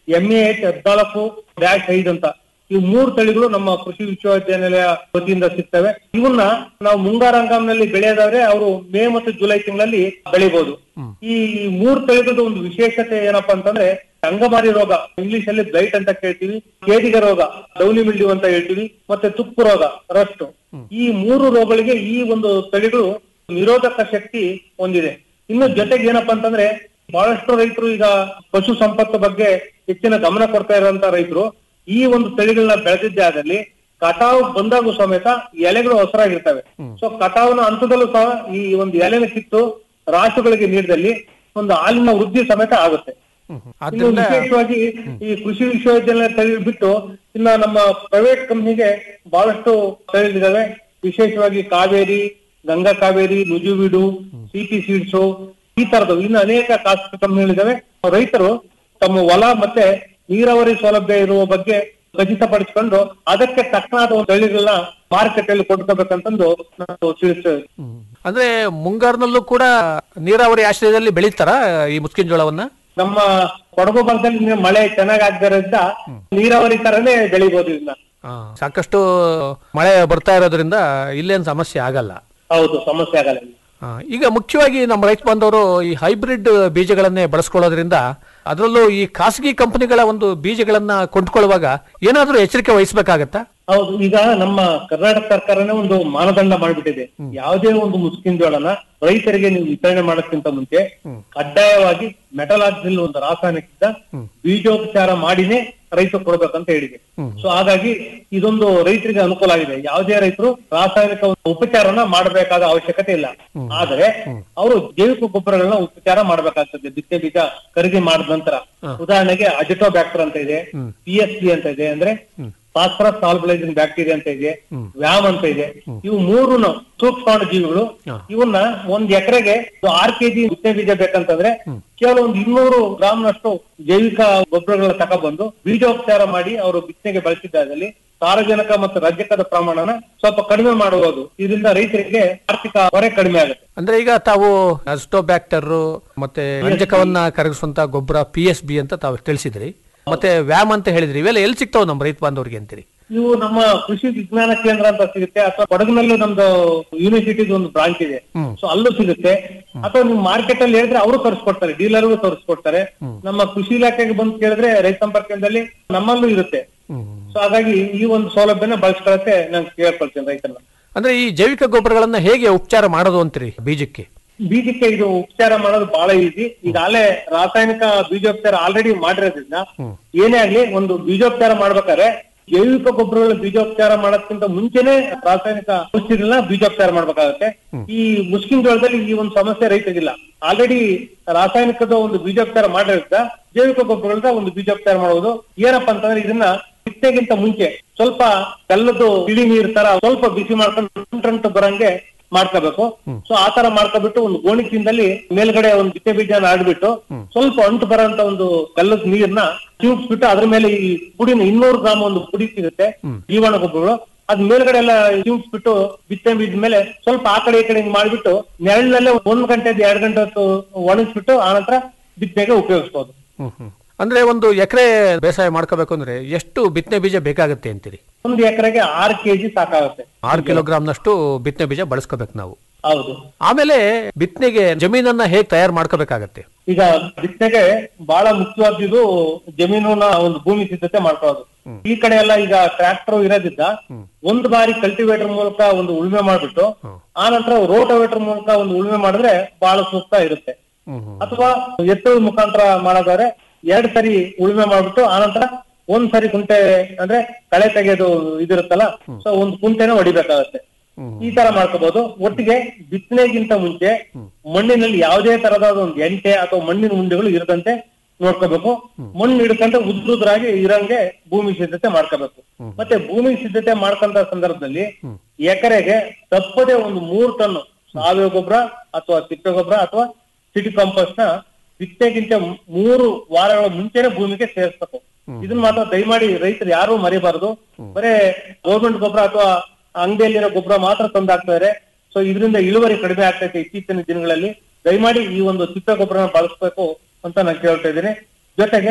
Speaker 13: ಎಂ ಎ ಎಚ್ ಹದಿನಾಲ್ಕು ಡ್ಯಾಶ್ ಐದು ಅಂತ ಈ ಮೂರು ತಳಿಗಳು ನಮ್ಮ ಕೃಷಿ ವಿಶ್ವವಿದ್ಯಾನಿಲಯ ವತಿಯಿಂದ ಸಿಗ್ತವೆ ಇವನ್ನ ನಾವು ಮುಂಗಾರು ಹಂಗಾಮಿನಲ್ಲಿ ಬೆಳೆಯೋದಾದ್ರೆ ಅವರು ಮೇ ಮತ್ತು ಜುಲೈ ತಿಂಗಳಲ್ಲಿ ಬೆಳಿಬಹುದು ಈ ಮೂರು ತಳಿಗಳದ್ದು ಒಂದು ವಿಶೇಷತೆ ಏನಪ್ಪಾ ಅಂತಂದ್ರೆ ಅಂಗಮಾರಿ ರೋಗ ಇಂಗ್ಲಿಷ್ ಅಲ್ಲಿ ಬ್ಲೈಟ್ ಅಂತ ಕೇಳ್ತೀವಿ ಕೇದಿಗ ರೋಗ ಡೌನಿ ಮಿಲ್ಡ್ಯೂ ಅಂತ ಹೇಳ್ತೀವಿ ಮತ್ತೆ ತುಕ್ಕು ರೋಗ ರಸ್ಟ್ ಈ ಮೂರು ರೋಗಗಳಿಗೆ ಈ ಒಂದು ತಳಿಗಳು ನಿರೋಧಕ ಶಕ್ತಿ ಹೊಂದಿದೆ ಇನ್ನು ಜೊತೆಗೆ ಏನಪ್ಪಾ ಅಂತಂದ್ರೆ ಬಹಳಷ್ಟು ರೈತರು ಈಗ ಪಶು ಸಂಪತ್ತು ಬಗ್ಗೆ ಹೆಚ್ಚಿನ ಗಮನ ಕೊಡ್ತಾ ಇರುವಂತ ರೈತರು ಈ ಒಂದು ತಳಿಗಳನ್ನ ಬೆಳೆದಿದ್ದೇ ಆದಲ್ಲಿ ಕಟಾವು ಬಂದಾಗೂ ಸಮೇತ ಎಲೆಗಳು ಹಸಿರಾಗಿರ್ತವೆ ಸೊ ಕಟಾವಿನ ಹಂತದಲ್ಲೂ ಸಹ ಈ ಒಂದು ಎಲೆನ ಕಿತ್ತು ರಾಸುಗಳಿಗೆ ನೀಡಿದಲ್ಲಿ ಒಂದು ಹಾಲಿನ ವೃದ್ಧಿ ಸಮೇತ ಆಗುತ್ತೆ ಇನ್ನು ವಿಶೇಷವಾಗಿ ಈ ಕೃಷಿ ವಿಶ್ವವಿದ್ಯಾಲಯ ತಳಿ ಬಿಟ್ಟು ಇನ್ನ ನಮ್ಮ ಪ್ರೈವೇಟ್ ಕಂಪ್ನಿಗೆ ಬಹಳಷ್ಟು ತಳಿಗಳಿದಾವೆ ವಿಶೇಷವಾಗಿ ಕಾವೇರಿ ಗಂಗಾ ಕಾವೇರಿ ನುಜುವಿಡು ಸಿಪಿ ಸೀಡ್ಸು ಈ ತರದ ಇನ್ನು ಅನೇಕ ಖಾಸಗಿ ಕಂಪನಿಗಳಿದಾವೆ ರೈತರು ತಮ್ಮ ಹೊಲ ಮತ್ತೆ ನೀರಾವರಿ ಸೌಲಭ್ಯ ಇರುವ ಬಗ್ಗೆ ಖಚಿತಪಡಿಸಿಕೊಂಡು ಅದಕ್ಕೆ ತಕ್ಕನಾದ ಒಂದು ತಳಿಗಳನ್ನ ಮಾರುಕಟ್ಟೆಯಲ್ಲಿ ಕೊಡ್ಕೋಬೇಕಂತಂದು ನಾವು ತಿಳಿಸ್ತೇವೆ
Speaker 12: ಅಂದ್ರೆ ಮುಂಗಾರಿನಲ್ಲೂ ಕೂಡ ನೀರಾವರಿ ಆಶ್ರಯದಲ್ಲಿ ಬೆಳೀತಾರ ಈ ಮುಸ್ಕಿನ ಜೋಳವನ್ನ
Speaker 13: ನಮ್ಮ ಕೊಡಗು ಭಾಗದಲ್ಲಿ ಮಳೆ ಚೆನ್ನಾಗ್ ಆಗದ್ರಿಂದ ನೀರಾವರಿ ತರನೇ ಬೆಳಿಬಹುದು ಇದನ್ನ
Speaker 12: ಆ, ಸಾಕಷ್ಟು ಮಳೆ ಬರ್ತಾ ಇರೋದ್ರಿಂದ ಇಲ್ಲೇನ್ ಸಮಸ್ಯೆ ಆಗಲ್ಲ
Speaker 13: ಹೌದು ಸಮಸ್ಯೆ ಆಗಲ್ಲ ಇಲ್ಲಿ.
Speaker 12: ಆ, ಈಗ ಮುಖ್ಯವಾಗಿ ನಮ್ಮ ರೈತ ಬಾಂಧವರು ಈ ಹೈಬ್ರಿಡ್ ಬೀಜಗಳನ್ನೇ ಬಳಸ್ಕೊಳ್ಳೋದ್ರಿಂದ ಅದರಲ್ಲೂ ಈ ಖಾಸಗಿ ಕಂಪನಿಗಳ ಒಂದು ಬೀಜಗಳನ್ನ ಕೊಂಡ್ಕೊಳ್ಳುವಾಗ ಏನಾದ್ರೂ ಎಚ್ಚರಿಕೆ ವಹಿಸ್ಬೇಕಾಗತ್ತಾ
Speaker 13: ಹೌದು ಈಗ ನಮ್ಮ ಕರ್ನಾಟಕ ಸರ್ಕಾರನೇ ಒಂದು ಮಾನದಂಡ ಮಾಡ್ಬಿಟ್ಟಿದೆ ಯಾವುದೇ ಒಂದು ಮುಸ್ಕಿನ್ ಜೋಳನ ರೈತರಿಗೆ ನೀವು ವಿತರಣೆ ಮಾಡೋಕ್ಕಿಂತ ಮುಂಚೆ ಕಡ್ಡಾಯವಾಗಿ ಮೆಟಲಾಕ್ಸಿಲ್ ಒಂದು ರಾಸಾಯನಿಕದಿಂದ ಬೀಜೋಪಚಾರ ಮಾಡಿನೇ ರೈತರು ಕೊಡ್ಬೇಕಂತ ಹೇಳಿದೆ ಸೊ ಹಾಗಾಗಿ ಇದೊಂದು ರೈತರಿಗೆ ಅನುಕೂಲ ಆಗಿದೆ ಯಾವುದೇ ರೈತರು ರಾಸಾಯನಿಕ ಉಪಚಾರನ ಮಾಡಬೇಕಾದ ಅವಶ್ಯಕತೆ ಇಲ್ಲ ಆದ್ರೆ ಅವರು ಜೈವಿಕ ಗೊಬ್ಬರಗಳನ್ನ ಉಪಚಾರ ಮಾಡ್ಬೇಕಾಗ್ತದೆ ಬಿತ್ತೆ ಬೀಜ ಖರೀದಿ ಮಾಡಿದ ನಂತರ ಉದಾಹರಣೆಗೆ ಅಜಿಟೋಬ್ಯಾಕ್ಟರ್ ಅಂತ ಇದೆ ಪಿ ಎಸ್ ಪಿ ಅಂತ ಇದೆ ಅಂದ್ರೆ ಫಾಸ್ಫರಸ್ ಸಾಲ್ಬಲೈಸಿಂಗ್ ಬ್ಯಾಕ್ಟೀರಿಯಾ ಅಂತ ಇದೆ ವ್ಯಾಮ್ ಅಂತ ಇದೆ ಇವು ಮೂರು ಸೂಕ್ಷ್ಮಾಣು ಜೀವಿಗಳು ಇವನ್ನ ಒಂದ್ ಎಕರೆಗೆ ಆರ್ ಕೆಜಿ ಬಿತ್ತನೆ ಬೀಜ ಬೇಕಂತಂದ್ರೆ ಕೇವಲ ಒಂದು ಇನ್ನೂರು ಗ್ರಾಮ್ನಷ್ಟು ಜೈವಿಕ ಗೊಬ್ಬರಗಳನ್ನ ತಗೊಬಂದು ಬೀಜೋಪಚಾರ ಮಾಡಿ ಅವರು ಬಿತ್ತನೆಗೆ ಬಳಸಿದ್ದಾದಲ್ಲಿ ಸಾರಜನಕ ಮತ್ತು ರಂಜಕದ ಪ್ರಮಾಣನ ಸ್ವಲ್ಪ ಕಡಿಮೆ ಮಾಡಬಹುದು ಇದರಿಂದ ರೈತರಿಗೆ ಆರ್ಥಿಕ ಹೊರೆ ಕಡಿಮೆ ಆಗುತ್ತೆ
Speaker 12: ಅಂದ್ರೆ ಈಗ ತಾವು ಅಸ್ಟೋಬ್ಯಾಕ್ಟರ್ ಮತ್ತೆ ರಂಜಕವನ್ನ ಕರಗಿಸುವಂತ ಗೊಬ್ಬರ ಪಿ ಎಸ್ ಬಿ ಅಂತ ತಾವು ತಿಳಿಸಿದ್ರಿ ಮತ್ತೆ ವ್ಯಾಮ್ ಅಂತ ಹೇಳಿದ್ರಿ ಇವೆಲ್ಲ ಎಲ್ಲಿ ಸಿಗ್ತಾವ ನಮ್ಮ ರೈತ ಬಾಂಧವರಿಗೆ ಅಂತೀರಿ
Speaker 13: ಇವು ನಮ್ಮ ಕೃಷಿ ವಿಜ್ಞಾನ ಕೇಂದ್ರ ಅಂತ ಸಿಗುತ್ತೆ ಅಥವಾ ಕೊಡಗಿನಲ್ಲೂ ನಮ್ದು ಯೂನಿವರ್ಸಿಟಿದು ಒಂದು ಬ್ರಾಂಚ್ ಇದೆ ಸೊ ಅಲ್ಲೂ ಸಿಗುತ್ತೆ ಅಥವಾ ನೀವು ಮಾರ್ಕೆಟ್ ಅಲ್ಲಿ ಹೇಳಿದ್ರೆ ಅವರು ತರಿಸ್ಕೊಡ್ತಾರೆ ಡೀಲರ್ಗೂ ತರಿಸ್ಕೊಡ್ತಾರೆ ನಮ್ಮ ಕೃಷಿ ಇಲಾಖೆಗೆ ಬಂದು ಕೇಳಿದ್ರೆ ರೈತ ಸಂಪರ್ಕ ಕೇಂದ್ರದಲ್ಲಿ ನಮ್ಮಲ್ಲೂ ಇರುತ್ತೆ ಸೊ ಹಾಗಾಗಿ ಈ ಒಂದು ಸೌಲಭ್ಯನ ಬಳಸ್ಕೊಳಕ್ಕೆ ನಾನು ಕೇಳ್ಕೊಳ್ತೇನೆ ರೈತರನ್ನ
Speaker 12: ಅಂದ್ರೆ ಈ ಜೈವಿಕ ಗೊಬ್ಬರಗಳನ್ನ ಹೇಗೆ ಉಪಚಾರ ಮಾಡೋದು ಅಂತೀರಿ ಬೀಜಕ್ಕೆ
Speaker 13: ಬೀಜಕ್ಕೆ ಇದು ಉಪಚಾರ ಮಾಡೋದು ಬಹಳ ಈಸಿ ಈಗಾಗಲೇ ರಾಸಾಯನಿಕ ಬೀಜೋಪಚಾರ ಆಲ್ರೆಡಿ ಮಾಡಿರೋದ್ರಿಂದ ಏನೇ ಆಗ್ಲಿ ಒಂದು ಬೀಜೋಪಚಾರ ಮಾಡ್ಬೇಕಾದ್ರೆ ಜೈವಿಕ ಗೊಬ್ಬರಗಳ ಬೀಜೋಪಚಾರ ಮಾಡೋದ್ಕಿಂತ ಮುಂಚೆನೆ ರಾಸಾಯನಿಕ ಔಷಧಿಗಳನ್ನ ಬೀಜೋಪಚಾರ ಮಾಡ್ಬೇಕಾಗತ್ತೆ ಈ ಮುಸ್ಕಿನ್ ಜೋಳದಲ್ಲಿ ಈ ಒಂದು ಸಮಸ್ಯೆ ರೈತರಿಗಿಲ್ಲ ಆಲ್ರೆಡಿ ರಾಸಾಯನಿಕದ ಒಂದು ಬೀಜೋಪಚಾರ ಮಾಡಿರೋದ್ರಿಂದ ಜೈವಿಕ ಗೊಬ್ಬರಗಳ ಒಂದು ಬೀಜೋಪಚಾರ ಮಾಡೋದು ಏನಪ್ಪಾ ಅಂತಂದ್ರೆ ಇದನ್ನ ಬಿತ್ತನೆಗಿಂತ ಮುಂಚೆ ಸ್ವಲ್ಪ ಬೆಲ್ಲದ್ದು ಇಳಿ ನೀರ್ ತರ ಸ್ವಲ್ಪ ಬಿಸಿ ಮಾಡ್ಕೊಂಡು ಅಂಟಂಟು ಬರಂಗೆ ಮಾಡ್ಕೋಬೇಕು ಸೊ ಆ ತರ ಮಾಡ್ಕೊಬಿಟ್ಟು ಒಂದು ಗೋಣಿಚಿಂದಲ್ಲಿ ಮೇಲ್ಗಡೆ ಒಂದು ಬಿತ್ತೆ ಬೀಜ ಆಡ್ಬಿಟ್ಟು ಸ್ವಲ್ಪ ಅಂಟು ಬರೋಂತ ಒಂದು ಬೆಲ್ಲದ ನೀರ್ನ ಚಿವುಟ್ಸ್ಬಿಟ್ಟು ಅದ್ರ ಮೇಲೆ ಈ ಪುಡಿನ ಇನ್ನೂರು ಗ್ರಾಮ್ ಒಂದು ಪುಡಿ ಸಿಗುತ್ತೆ ಜೀವಾಣು ಗೊಬ್ಬರಗಳು ಅದ್ ಮೇಲ್ಗಡೆ ಎಲ್ಲ ಚಿವುಟ್ಸ್ಬಿಟ್ಟು ಬಿತ್ತೆ ಬೀಜ ಮೇಲೆ ಸ್ವಲ್ಪ ಆ ಕಡೆ ಈ ಕಡೆ ಹಿಂಗ್ ಮಾಡ್ಬಿಟ್ಟು ನೆರಳಿನಲ್ಲೇ ಒಂದ್ ಗಂಟೆ ಎರಡ್ ಗಂಟೆ ಹೊತ್ತು ಒಣಗಿಸ್ಬಿಟ್ಟು ಆನಂತರ ಬಿತ್ತನೆಗೆ ಉಪಯೋಗಿಸಬಹುದು
Speaker 12: ಅಂದ್ರೆ ಒಂದು ಎಕರೆ ಬೇಸಾಯ ಮಾಡ್ಕೋಬೇಕು ಅಂದ್ರೆ ಎಷ್ಟು ಬಿತ್ತನೆ ಬೀಜ ಬೇಕಾಗುತ್ತೆ ಅಂತೀರಿ
Speaker 13: ಒಂದು ಎಕರೆಗೆ ಆರು ಕೆಜಿ ಸಾಕಾಗುತ್ತೆ
Speaker 12: ಆರು ಕಿಲೋಗ್ರಾಮ್ನಷ್ಟು ಬಿತ್ತನೆ ಬೀಜ ಬಳಸ್ಕೋಬೇಕು ನಾವು
Speaker 13: ಹೌದು
Speaker 12: ಆಮೇಲೆ ಬಿತ್ತನೆಗೆ ಜಮೀನನ್ನ ಹೇಗೆ ತಯಾರು ಮಾಡ್ಕೋಬೇಕಾಗತ್ತೆ
Speaker 13: ಈಗ ಬಿತ್ತನೆಗೆ ಬಹಳ ಮುಖ್ಯವಾದ್ದು ಜಮೀನಿನ ಒಂದು ಭೂಮಿ ಸಿದ್ಧತೆ ಮಾಡ್ಕೊಳ್ಳೋದು ಈ ಕಡೆ ಎಲ್ಲ ಈಗ ಟ್ರ್ಯಾಕ್ಟರ್ ಇರೋದ್ರಿಂದ ಒಂದು ಬಾರಿ ಕಲ್ಟಿವೇಟರ್ ಮೂಲಕ ಒಂದು ಉಳುಮೆ ಮಾಡ್ಬಿಟ್ಟು ಆ ನಂತರ ರೋಟೋವೇಟರ್ ಮೂಲಕ ಒಂದು ಉಳುಮೆ ಮಾಡಿದ್ರೆ ಬಹಳ ಸೂಕ್ತ ಇರುತ್ತೆ ಅಥವಾ ಎತ್ತುಗಳ ಮುಖಾಂತರ ಮಾಡೋದಾದ್ರೆ ಎರಡ್ ಸರಿ ಉಳುಮೆ ಮಾಡ್ಬಿಟ್ಟು ಆನಂತರ ಒಂದ್ ಸರಿ ಕುಂಟೆ ಅಂದ್ರೆ ಕಳೆ ತೆಗೆಯೋದು ಇದಿರುತ್ತಲ್ಲ ಸೊ ಒಂದ್ ಕುಂಟೆನ ಹೊಡಿಬೇಕಾಗತ್ತೆ ಈ ತರ ಮಾಡ್ಕೋಬಹುದು ಒಟ್ಟಿಗೆ ಬಿತ್ತನೆಗಿಂತ ಮುಂಚೆ ಮಣ್ಣಿನಲ್ಲಿ ಯಾವುದೇ ತರದಾದ ಒಂದು ಎಂಟೆ ಅಥವಾ ಮಣ್ಣಿನ ಉಂಡೆಗಳು ಇರದಂತೆ ನೋಡ್ಕೋಬೇಕು ಮಣ್ಣು ಹಿಡ್ಕೊಂಡ್ರೆ ಉದ್ರುದ್ರಾಗಿ ಇರಂಗೆ ಭೂಮಿ ಸಿದ್ಧತೆ ಮಾಡ್ಕೋಬೇಕು ಮತ್ತೆ ಭೂಮಿ ಸಿದ್ಧತೆ ಮಾಡ್ಕೊಂತ ಸಂದರ್ಭದಲ್ಲಿ ಎಕರೆಗೆ ತಪ್ಪದೆ ಒಂದು ಮೂರು ಟನ್ ಸಾವಯವ ಗೊಬ್ಬರ ಅಥವಾ ತಿಪ್ಪೆ ಗೊಬ್ಬರ ಅಥವಾ ಸಿಟಿ ಕಾಂಪೋಸ್ಟ್ ನ ಬಿತ್ತನೆಗಿಂತ ಮೂರು ವಾರಗಳ ಮುಂಚೆನೆ ಭೂಮಿಗೆ ಸೇರಿಸ್ಬೇಕು ಇದನ್ನ ಮಾತ್ರ ದಯಮಾಡಿ ರೈತರು ಯಾರು ಮರಿಬಾರದು ಬರೇ ಗೌರ್ಮೆಂಟ್ ಗೊಬ್ಬರ ಅಥವಾ ಅಂಗಡಿಯಲ್ಲಿರೋ ಗೊಬ್ಬರ ಮಾತ್ರ ತಂದಾಕ್ತಾರೆ ಸೊ ಇದರಿಂದ ಇಳುವರಿ ಕಡಿಮೆ ಆಗ್ತೈತೆ ಇತ್ತೀಚಿನ ದಿನಗಳಲ್ಲಿ ದಯಮಾಡಿ ಈ ಒಂದು ತಿಪ್ಪೆ ಗೊಬ್ಬರನ ಬಳಸಬೇಕು ಅಂತ ನಾನು ಕೇಳ್ತಾ ಇದ್ದೀನಿ ಜೊತೆಗೆ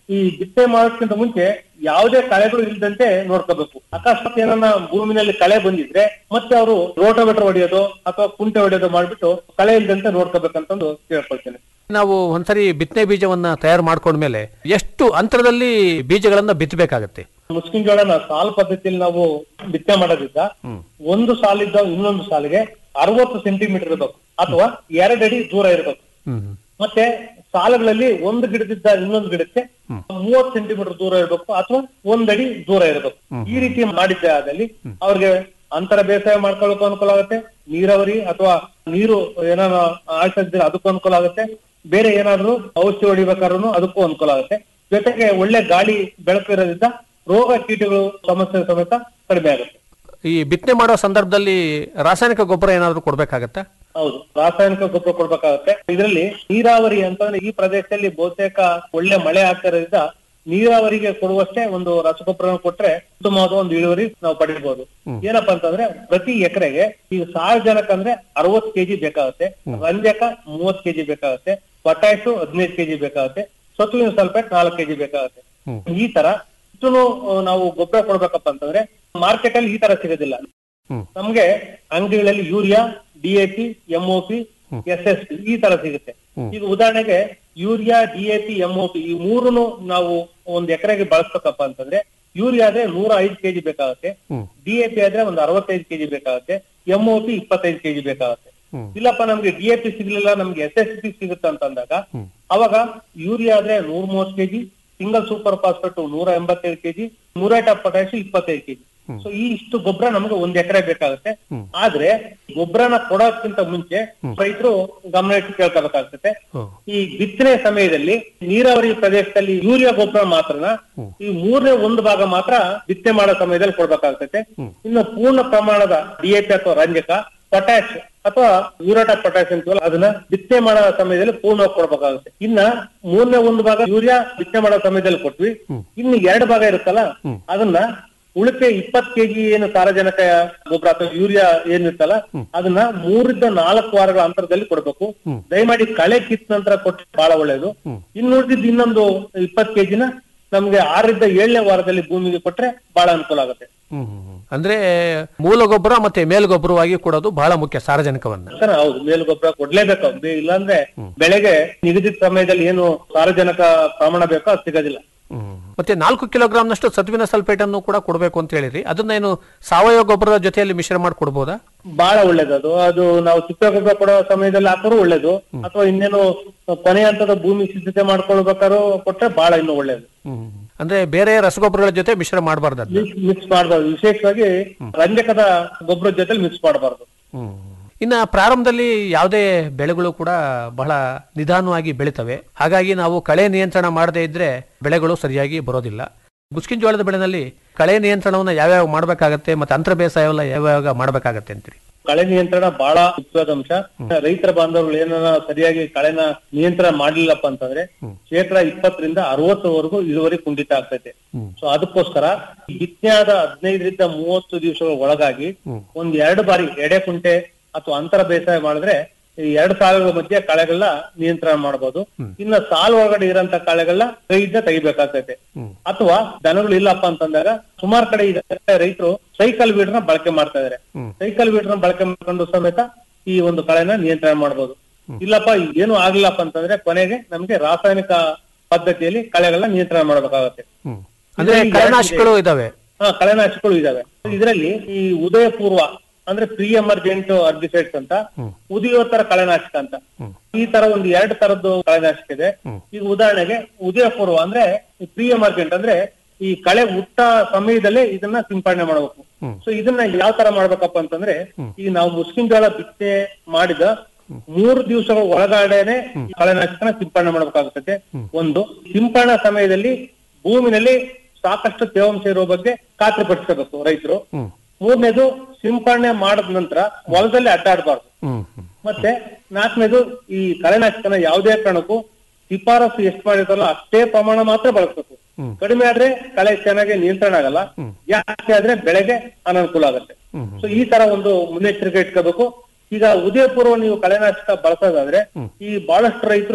Speaker 13: ಈ ಬಿತ್ತನೆ ಮಾಡೋದಕ್ಕಿಂತ ಮುಂಚೆ ಯಾವುದೇ ಕಳೆಗಳು ಇಲ್ಲದಂತೆ ನೋಡ್ಕೋಬೇಕು ಅಕಸ್ಮಾತ್ ಏನನ್ನ ಭೂಮಿನಲ್ಲಿ ಕಳೆ ಬಂದಿದ್ರೆ ಮತ್ತೆ ಅವರು ರೋಟೋವೇಟರ್ ಹೊಡೆಯೋದು ಅಥವಾ ಕುಂಟೆ ಹೊಡೆಯೋದು ಮಾಡ್ಬಿಟ್ಟು ಕಳೆ ಇಲ್ಲದಂತೆ ನೋಡ್ಕೋಬೇಕಂತಂದು ಕೇಳ್ಕೊಳ್ತೇನೆ
Speaker 12: ನಾವು ಒಂದ್ಸರಿ ಬಿತ್ತನೆ ಬೀಜವನ್ನ ತಯಾರು ಮಾಡ್ಕೊಂಡ್ಮೇಲೆ ಎಷ್ಟು ಅಂತರದಲ್ಲಿ ಬೀಜಗಳನ್ನ ಬಿತ್ತಬೇಕಾಗತ್ತೆ
Speaker 13: ಮುಸ್ಕಿನ್ ಜೋಳನ ಸಾಲು ಪದ್ಧತಿಯಲ್ಲಿ ನಾವು ಬಿತ್ತನೆ ಮಾಡೋದ್ರಿಂದ ಒಂದು ಸಾಲಿದ್ದ ಇನ್ನೊಂದು ಸಾಲಿಗೆ ಅರವತ್ತು ಸೆಂಟಿಮೀಟರ್ ಇರಬೇಕು ಅಥವಾ ಎರಡಡಿ ದೂರ ಇರಬೇಕು ಮತ್ತೆ ಸಾಲುಗಳಲ್ಲಿ ಒಂದು ಗಿಡದಿಂದ ಇನ್ನೊಂದು ಗಿಡಕ್ಕೆ ಮೂವತ್ತು ಸೆಂಟಿಮೀಟರ್ ದೂರ ಇರಬೇಕು ಅಥವಾ ಒಂದಡಿ ದೂರ ಇರಬೇಕು ಈ ರೀತಿ ಮಾಡಿದ್ದೆ ಆದಲ್ಲಿ ಅವ್ರಿಗೆ ಅಂತರ ಬೇಸಾಯ ಮಾಡ್ಕೊಳ್ಳೋಕೆ ಅನುಕೂಲ ಆಗುತ್ತೆ ನೀರಾವರಿ ಅಥವಾ ನೀರು ಏನಾರ ಆಯ್ತಿದ್ರೆ ಅದಕ್ಕೂ ಅನುಕೂಲ ಆಗುತ್ತೆ ಬೇರೆ ಏನಾದ್ರು ಔಷಧಿ ಹೊಡಿಬೇಕಾದ್ರೂ ಅದಕ್ಕೂ ಅನುಕೂಲ ಆಗುತ್ತೆ ಜೊತೆಗೆ ಒಳ್ಳೆ ಗಾಳಿ ಬೆಳಕು ಇರೋದ್ರಿಂದ ರೋಗ ಕೀಟಗಳು ಸಮಸ್ಯೆ ಸಮೇತ ಕಡಿಮೆ ಆಗುತ್ತೆ
Speaker 12: ಈ ಬಿತ್ತನೆ ಮಾಡೋ ಸಂದರ್ಭದಲ್ಲಿ ರಾಸಾಯನಿಕ ಗೊಬ್ಬರ ಏನಾದ್ರು ಕೊಡ್ಬೇಕಾಗತ್ತಾ
Speaker 13: ಹೌದು ರಾಸಾಯನಿಕ ಗೊಬ್ಬರ ಕೊಡ್ಬೇಕಾಗುತ್ತೆ ಇದರಲ್ಲಿ ನೀರಾವರಿ ಅಂತಂದ್ರೆ ಈ ಪ್ರದೇಶದಲ್ಲಿ ಬಹುತೇಕ ಒಳ್ಳೆ ಮಳೆ ಆಗ್ತಿರೋದ್ರಿಂದ ನೀರಾವರಿಗೆ ಕೊಡುವಷ್ಟೇ ಒಂದು ರಸಗೊಬ್ಬರ ಕೊಟ್ರೆ ಉತ್ತಮವಾದ ಒಂದು ಇಳುವರಿ ನಾವು ಪಡಿಬಹುದು ಏನಪ್ಪಾ ಅಂತಂದ್ರೆ ಪ್ರತಿ ಎಕರೆಗೆ ಈಗ ಸಾರಜನಕ ಅಂದ್ರೆ ಅರವತ್ ಕೆಜಿ ಬೇಕಾಗುತ್ತೆ ರಂಜಕ ಮೂವತ್ ಕೆಜಿ ಬೇಕಾಗುತ್ತೆ ಪೊಟ್ಯಾಶು ಹದಿನೈದು ಕೆಜಿ ಬೇಕಾಗುತ್ತೆ ಸತುವಿನ ಸಲ್ಫೇಟ್ ನಾಲ್ಕು ಕೆಜಿ ಬೇಕಾಗುತ್ತೆ ಈ ತರ ಇಷ್ಟು ನಾವು ಗೊಬ್ಬರ ಕೊಡ್ಬೇಕಪ್ಪ ಅಂತಂದ್ರೆ ಮಾರ್ಕೆಟ್ ಅಲ್ಲಿ ಈ ತರ ಸಿಗೋದಿಲ್ಲ ನಮ್ಗೆ ಅಂಗಡಿಗಳಲ್ಲಿ urea DAP MOP S S P ಈ ತರ ಸಿಗುತ್ತೆ ಈಗ ಉದಾಹರಣೆಗೆ ಯೂರಿಯಾ ಡಿಎಪಿ ಎಂಒಪಿ ಈ ಮೂರನ್ನು ನಾವು ಒಂದ್ ಎಕರೆಗೆ ಬಳಸ್ಬೇಕಪ್ಪ ಅಂತಂದ್ರೆ ಯೂರಿಯಾ ಆದ್ರೆ ನೂರ ಐದು ಕೆಜಿ ಬೇಕಾಗುತ್ತೆ ಡಿಎಪಿ ಆದ್ರೆ ಒಂದು ಅರವತ್ತೈದು ಕೆಜಿ ಬೇಕಾಗುತ್ತೆ ಎಂಒಪಿ ಇಪ್ಪತ್ತೈದು ಕೆಜಿ ಬೇಕಾಗುತ್ತೆ ಇಲ್ಲಪ್ಪ ನಮ್ಗೆ ಡಿಎಪಿ ಸಿಗ್ಲಿಲ್ಲ ನಮ್ಗೆ ಎಸ್ ಎಸ್ ಪಿ ಸಿಗುತ್ತೆ ಅಂತ ಅಂದಾಗ ಅವಾಗ ಯೂರಿಯಾ ಆದ್ರೆ ನೂರ ಮೂವತ್ತು ಕೆಜಿ ಸಿಂಗಲ್ ಸೂಪರ್ ಫಾಸ್ಫೇಟ್ ನೂರ ಎಂಬತ್ತೈದು ಕೆಜಿ ಮ್ಯೂರೇಟ್ ಆಫ್ ಪೊಟ್ಯಾಶ್ ಇಪ್ಪತ್ತೈದು ಕೆಜಿ ಸೊ ಈ ಇಷ್ಟು ಗೊಬ್ಬರ ನಮಗೆ ಒಂದ್ ಎಕರೆ ಬೇಕಾಗುತ್ತೆ ಆದ್ರೆ ಗೊಬ್ಬರನ ಕೊಡೋಕ್ಕಿಂತ ಮುಂಚೆ ರೈತರು ಗಮನ ಇಟ್ಟು ಕೇಳ್ಕೋಬೇಕಾಗ್ತದೆ ಈ ಬಿತ್ತನೆ ಸಮಯದಲ್ಲಿ ನೀರಾವರಿ ಪ್ರದೇಶದಲ್ಲಿ ಯೂರಿಯಾ ಗೊಬ್ಬರ ಮಾತ್ರನ ಈ ಮೂರನೇ ಒಂದು ಭಾಗ ಮಾತ್ರ ಬಿತ್ತನೆ ಮಾಡೋ ಸಮಯದಲ್ಲಿ ಕೊಡ್ಬೇಕಾಗ್ತೈತೆ ಇನ್ನು ಪೂರ್ಣ ಪ್ರಮಾಣದ ಡಿಎಪಿ ಅಥವಾ ರಂಜಕ ಪೊಟ್ಯಾಶ್ ಅಥವಾ ಯೂರೇಟ್ ಆಫ್ ಪೊಟ್ಯಾಶ್ ಅಂತೀವಲ್ಲ ಅದನ್ನ ಬಿತ್ತನೆ ಮಾಡೋ ಸಮಯದಲ್ಲಿ ಪೂರ್ಣವಾಗಿ ಕೊಡ್ಬೇಕಾಗುತ್ತೆ ಇನ್ನ ಮೂರನೇ ಒಂದು ಭಾಗ ಯೂರಿಯಾ ಬಿತ್ತನೆ ಮಾಡೋ ಸಮಯದಲ್ಲಿ ಕೊಟ್ವಿ ಇನ್ನು ಎರಡು ಭಾಗ ಇರುತ್ತಲ್ಲ ಅದನ್ನ ಉಳಿಕೆ ಇಪ್ಪತ್ ಕೆಜಿ ಏನು ಸಾರಜನಕ ಗೊಬ್ಬರ ಅಥವಾ ಯೂರಿಯಾ ಏನಿರ್ತಲ್ಲ ಅದನ್ನ ಮೂರಿಂದ ನಾಲ್ಕು ವಾರಗಳ ಅಂತರದಲ್ಲಿ ಕೊಡ್ಬೇಕು ದಯಮಾಡಿ ಕಳೆ ಕಿತ್ತ ನಂತರ ಕೊಟ್ಟರೆ ಬಹಳ ಒಳ್ಳೇದು ಇನ್ನು ಉಳಿದಿದ್ದು ಇನ್ನೊಂದು ಇಪ್ಪತ್ ಕೆಜಿನ ನಮ್ಗೆ ಆರರಿಂದ ಏಳನೇ ವಾರದಲ್ಲಿ ಭೂಮಿಗೆ ಕೊಟ್ರೆ ಬಹಳ ಅನುಕೂಲ ಆಗುತ್ತೆ
Speaker 12: ಅಂದ್ರೆ ಮೂಲ ಗೊಬ್ಬರ ಮತ್ತೆ ಮೇಲ್ಗೊಬ್ಬರವಾಗಿ ಕೊಡೋದು ಬಹಳ ಮುಖ್ಯ ಸಾರಜನಕವನ್ನ
Speaker 13: ಸರ್ ಹೌದು ಮೇಲು ಗೊಬ್ಬರ ಕೊಡ್ಲೇಬೇಕು ಬೆ- ಇಲ್ಲಾಂದ್ರೆ ಬೆಳೆಗೆ ನಿಗದಿತ ಸಮಯದಲ್ಲಿ ಏನು ಸಾರಜನಕ ಪ್ರಮಾಣ ಬೇಕೋ ಅದು ಸಿಗೋದಿಲ್ಲ
Speaker 12: ಮತ್ತೆ ನಾಲ್ಕು ಕಿಲೋಗ್ರಾಮ್ನಷ್ಟು ಸತ್ವಿನ ಸಲ್ಫೇಟ್ ಅನ್ನು ಕೂಡ ಕೊಡಬೇಕು ಅಂತ ಹೇಳಿರಿ ಅದನ್ನ ಏನು ಸಾವಯವ ಗೊಬ್ಬರದ ಜೊತೆಯಲ್ಲಿ ಮಿಶ್ರ ಮಾಡಿ ಕೊಡ್ಬೋದಾ
Speaker 13: ಬಹಳ ಒಳ್ಳೇದು ಅದು ಅದು ನಾವು ತಿಪ್ಪೆ ಗೊಬ್ಬರ ಕೊಡೋ ಸಮಯದಲ್ಲಿ ಹಾಕೋರು ಒಳ್ಳೇದು ಅಥವಾ ಇನ್ನೇನು ಕೊನೆ ಹಂತದ ಭೂಮಿ ಸಿದ್ಧತೆ ಮಾಡ್ಕೊಳ್ಬೇಕಾದ್ರೂ ಕೊಟ್ರೆ ಬಹಳ ಇನ್ನು ಒಳ್ಳೇದು
Speaker 12: ಅಂದ್ರೆ ಬೇರೆ ರಸಗೊಬ್ಬರಗಳ ಜೊತೆ ಮಿಶ್ರ ಮಾಡಬಾರ್ದು ಅದನ್ನ
Speaker 13: ಮಿಕ್ಸ್ ಮಾಡಬಾರ್ದು ವಿಶೇಷವಾಗಿ ರಂಜಕದ ಗೊಬ್ಬರದ ಜೊತೆ ಮಿಕ್ಸ್ ಮಾಡಬಾರ್ದು
Speaker 12: ಇನ್ನ ಪ್ರಾರಂಭದಲ್ಲಿ ಯಾವುದೇ ಬೆಳೆಗಳು ಕೂಡ ಬಹಳ ನಿಧಾನವಾಗಿ ಬೆಳಿತವೆ ಹಾಗಾಗಿ ನಾವು ಕಳೆ ನಿಯಂತ್ರಣ ಮಾಡದೇ ಇದ್ರೆ ಬೆಳೆಗಳು ಸರಿಯಾಗಿ ಬರೋದಿಲ್ಲ ಮುಸ್ಕಿನ್ ಜೋಳದ ಬೆಳೆನಲ್ಲಿ ಕಳೆ ನಿಯಂತ್ರಣವನ್ನ ಯಾವ್ಯಾವ ಮಾಡಬೇಕಾಗತ್ತೆ ಮತ್ತೆ ಅಂತರ ಬೇಸಾಯವೆಲ್ಲ ಯಾವ್ಯಾವ ಮಾಡಬೇಕಾಗತ್ತೆ ಅಂತೀರಿ
Speaker 13: ಕಳೆ ನಿಯಂತ್ರಣ ಬಹಳ ಮುಖ್ಯವಾದ ಅಂಶ ರೈತರ ಬಾಂಧವರು ಏನಾರ ಸರಿಯಾಗಿ ಕಳೆನ ನಿಯಂತ್ರಣ ಮಾಡ್ಲಿಲ್ಲಪ್ಪ ಅಂತಂದ್ರೆ ಶೇಕಡ ಇಪ್ಪತ್ತರಿಂದ ಅರವತ್ತರವರೆಗೂ ಇಳುವರಿ ಕುಂಠಿತ ಆಗ್ತೈತೆ ಸೊ ಅದಕ್ಕೋಸ್ಕರ ಈ ಬಿತ್ತನೆ ಆದ ಹದಿನೈದರಿಂದ ಮೂವತ್ತು ದಿವಸಗಳ ಒಳಗಾಗಿ ಒಂದ್ ಎರಡು ಬಾರಿ ಎಡೆ ಕುಂಟೆ ಅಥವಾ ಅಂತರ ಬೇಸಾಯ ಮಾಡಿದ್ರೆ ಈ ಎರಡು ಸಾಲುಗಳ ಮಧ್ಯೆ ಕಳೆಗಳನ್ನ ನಿಯಂತ್ರಣ ಮಾಡಬಹುದು ಇನ್ನ ಸಾಲು ಒಳಗಡೆ ಇರೋಂತ ಕಳೆಗಳನ್ನ ಕೈಯಿಂದ ತೆಗಿಬೇಕಾಗ್ತೈತೆ ಅಥವಾ ದನಗಳು ಇಲ್ಲಪ್ಪ ಅಂತಂದಾಗ ಸುಮಾರು ಕಡೆ ಈಗ ರೈತರು ಸೈಕಲ್ ವೀಡ್ನ ಬಳಕೆ ಮಾಡ್ತಾ ಇದಾರೆ ಸೈಕಲ್ ವೀಡ್ನ ಬಳಕೆ ಮಾಡ್ಕೊಂಡು ಸಮೇತ ಈ ಒಂದು ಕಳೆನ ನಿಯಂತ್ರಣ ಮಾಡಬಹುದು ಇಲ್ಲಪ್ಪ ಏನು ಆಗ್ಲಿಲ್ಲಪ್ಪ ಅಂತಂದ್ರೆ ಕೊನೆಗೆ ನಮ್ಗೆ ರಾಸಾಯನಿಕ ಪದ್ಧತಿಯಲ್ಲಿ ಕಳೆಗಳನ್ನ ನಿಯಂತ್ರಣ ಮಾಡಬೇಕಾಗತ್ತೆ
Speaker 12: ಅಂದ್ರೆ
Speaker 13: ಇದ್ರಲ್ಲಿ
Speaker 12: ಕಳೆನಾಶಕಗಳು ಇದಾವೆ
Speaker 13: ಹಾ ಕಳೆನಾಶಕಗಳು ಇದಾವೆ ಇದರಲ್ಲಿ ಈ ಉದಯ ಪೂರ್ವ ಅಂದ್ರೆ ಪ್ರೀ ಎಮರ್ಜೆಂಟ್ ಅರ್ಬಿಸೈಡ್ಸ್ ಅಂತ ಉದಯೋತ್ತರ ಕಳೆನಾಶಕ ಅಂತ ಈ ತರ ಒಂದು ಎರಡು ತರದ್ದು ಕಳೆನಾಶಕ ಇದೆ ಈಗ ಉದಾಹರಣೆಗೆ ಉದಯ ಪೂರ್ವ ಅಂದ್ರೆ ಪ್ರೀ ಎಮರ್ಜೆಂಟ್ ಅಂದ್ರೆ ಈ ಕಳೆ ಹುಟ್ಟ ಸಮಯದಲ್ಲೇ ಇದನ್ನ ಸಿಂಪಡಣೆ ಮಾಡಬೇಕು ಸೊ ಇದನ್ನ ಯಾವ ತರ ಮಾಡ್ಬೇಕಪ್ಪ ಅಂತಂದ್ರೆ ಈಗ ನಾವು ಮುಸ್ಲಿಂ ಜೋಳ ಬಿತ್ತನೆ ಮಾಡಿದ ಮೂರು ದಿವಸಗಳ ಒಳಗಡೆನೆ ಈ ಕಳೆನಾಶಕನ ಸಿಂಪಡಣೆ ಮಾಡಬೇಕಾಗುತ್ತದೆ ಒಂದು ಸಿಂಪಡಣಾ ಸಮಯದಲ್ಲಿ ಭೂಮಿನಲ್ಲಿ ಸಾಕಷ್ಟು ತೇವಾಂಶ ಇರುವ ಬಗ್ಗೆ ಖಾತ್ರಿಪಡಿಸಬೇಕು ರೈತರು ಮೂರನೇದು ಸಿಂಪಡಣೆ ಮಾಡಿದ ನಂತರ ಹೊಲದಲ್ಲಿ ಅಡ್ಡಾಡಬಾರ್ದು ಮತ್ತೆ ನಾಲ್ಕನೇದು ಈ ಕಳೆನಾಶಕನ ಯಾವುದೇ ಕಾರಣಕ್ಕೂ ಶಿಫಾರಸು ಎಷ್ಟು ಮಾಡಿರ್ತಾರಲ್ಲ ಅಷ್ಟೇ ಪ್ರಮಾಣ ಮಾತ್ರ ಬಳಸಬೇಕು ಕಡಿಮೆ ಆದ್ರೆ ಕಳೆ ಚೆನ್ನಾಗಿ ನಿಯಂತ್ರಣ ಆಗಲ್ಲ ಜಾಸ್ತಿ ಆದ್ರೆ ಬೆಳೆಗೆ ಅನನುಕೂಲ ಆಗುತ್ತೆ ಸೊ ಈ ತರ ಒಂದು ಮುನ್ನೆಚ್ಚರಿಕೆ ಇಟ್ಕೋಬೇಕು ಈಗ ಉದಯ ಪೂರ್ವ ನೀವು ಕಳೆನಾಶಕ ಬಳಸೋದಾದ್ರೆ ಈ ಬಹಳಷ್ಟು ರೈತರು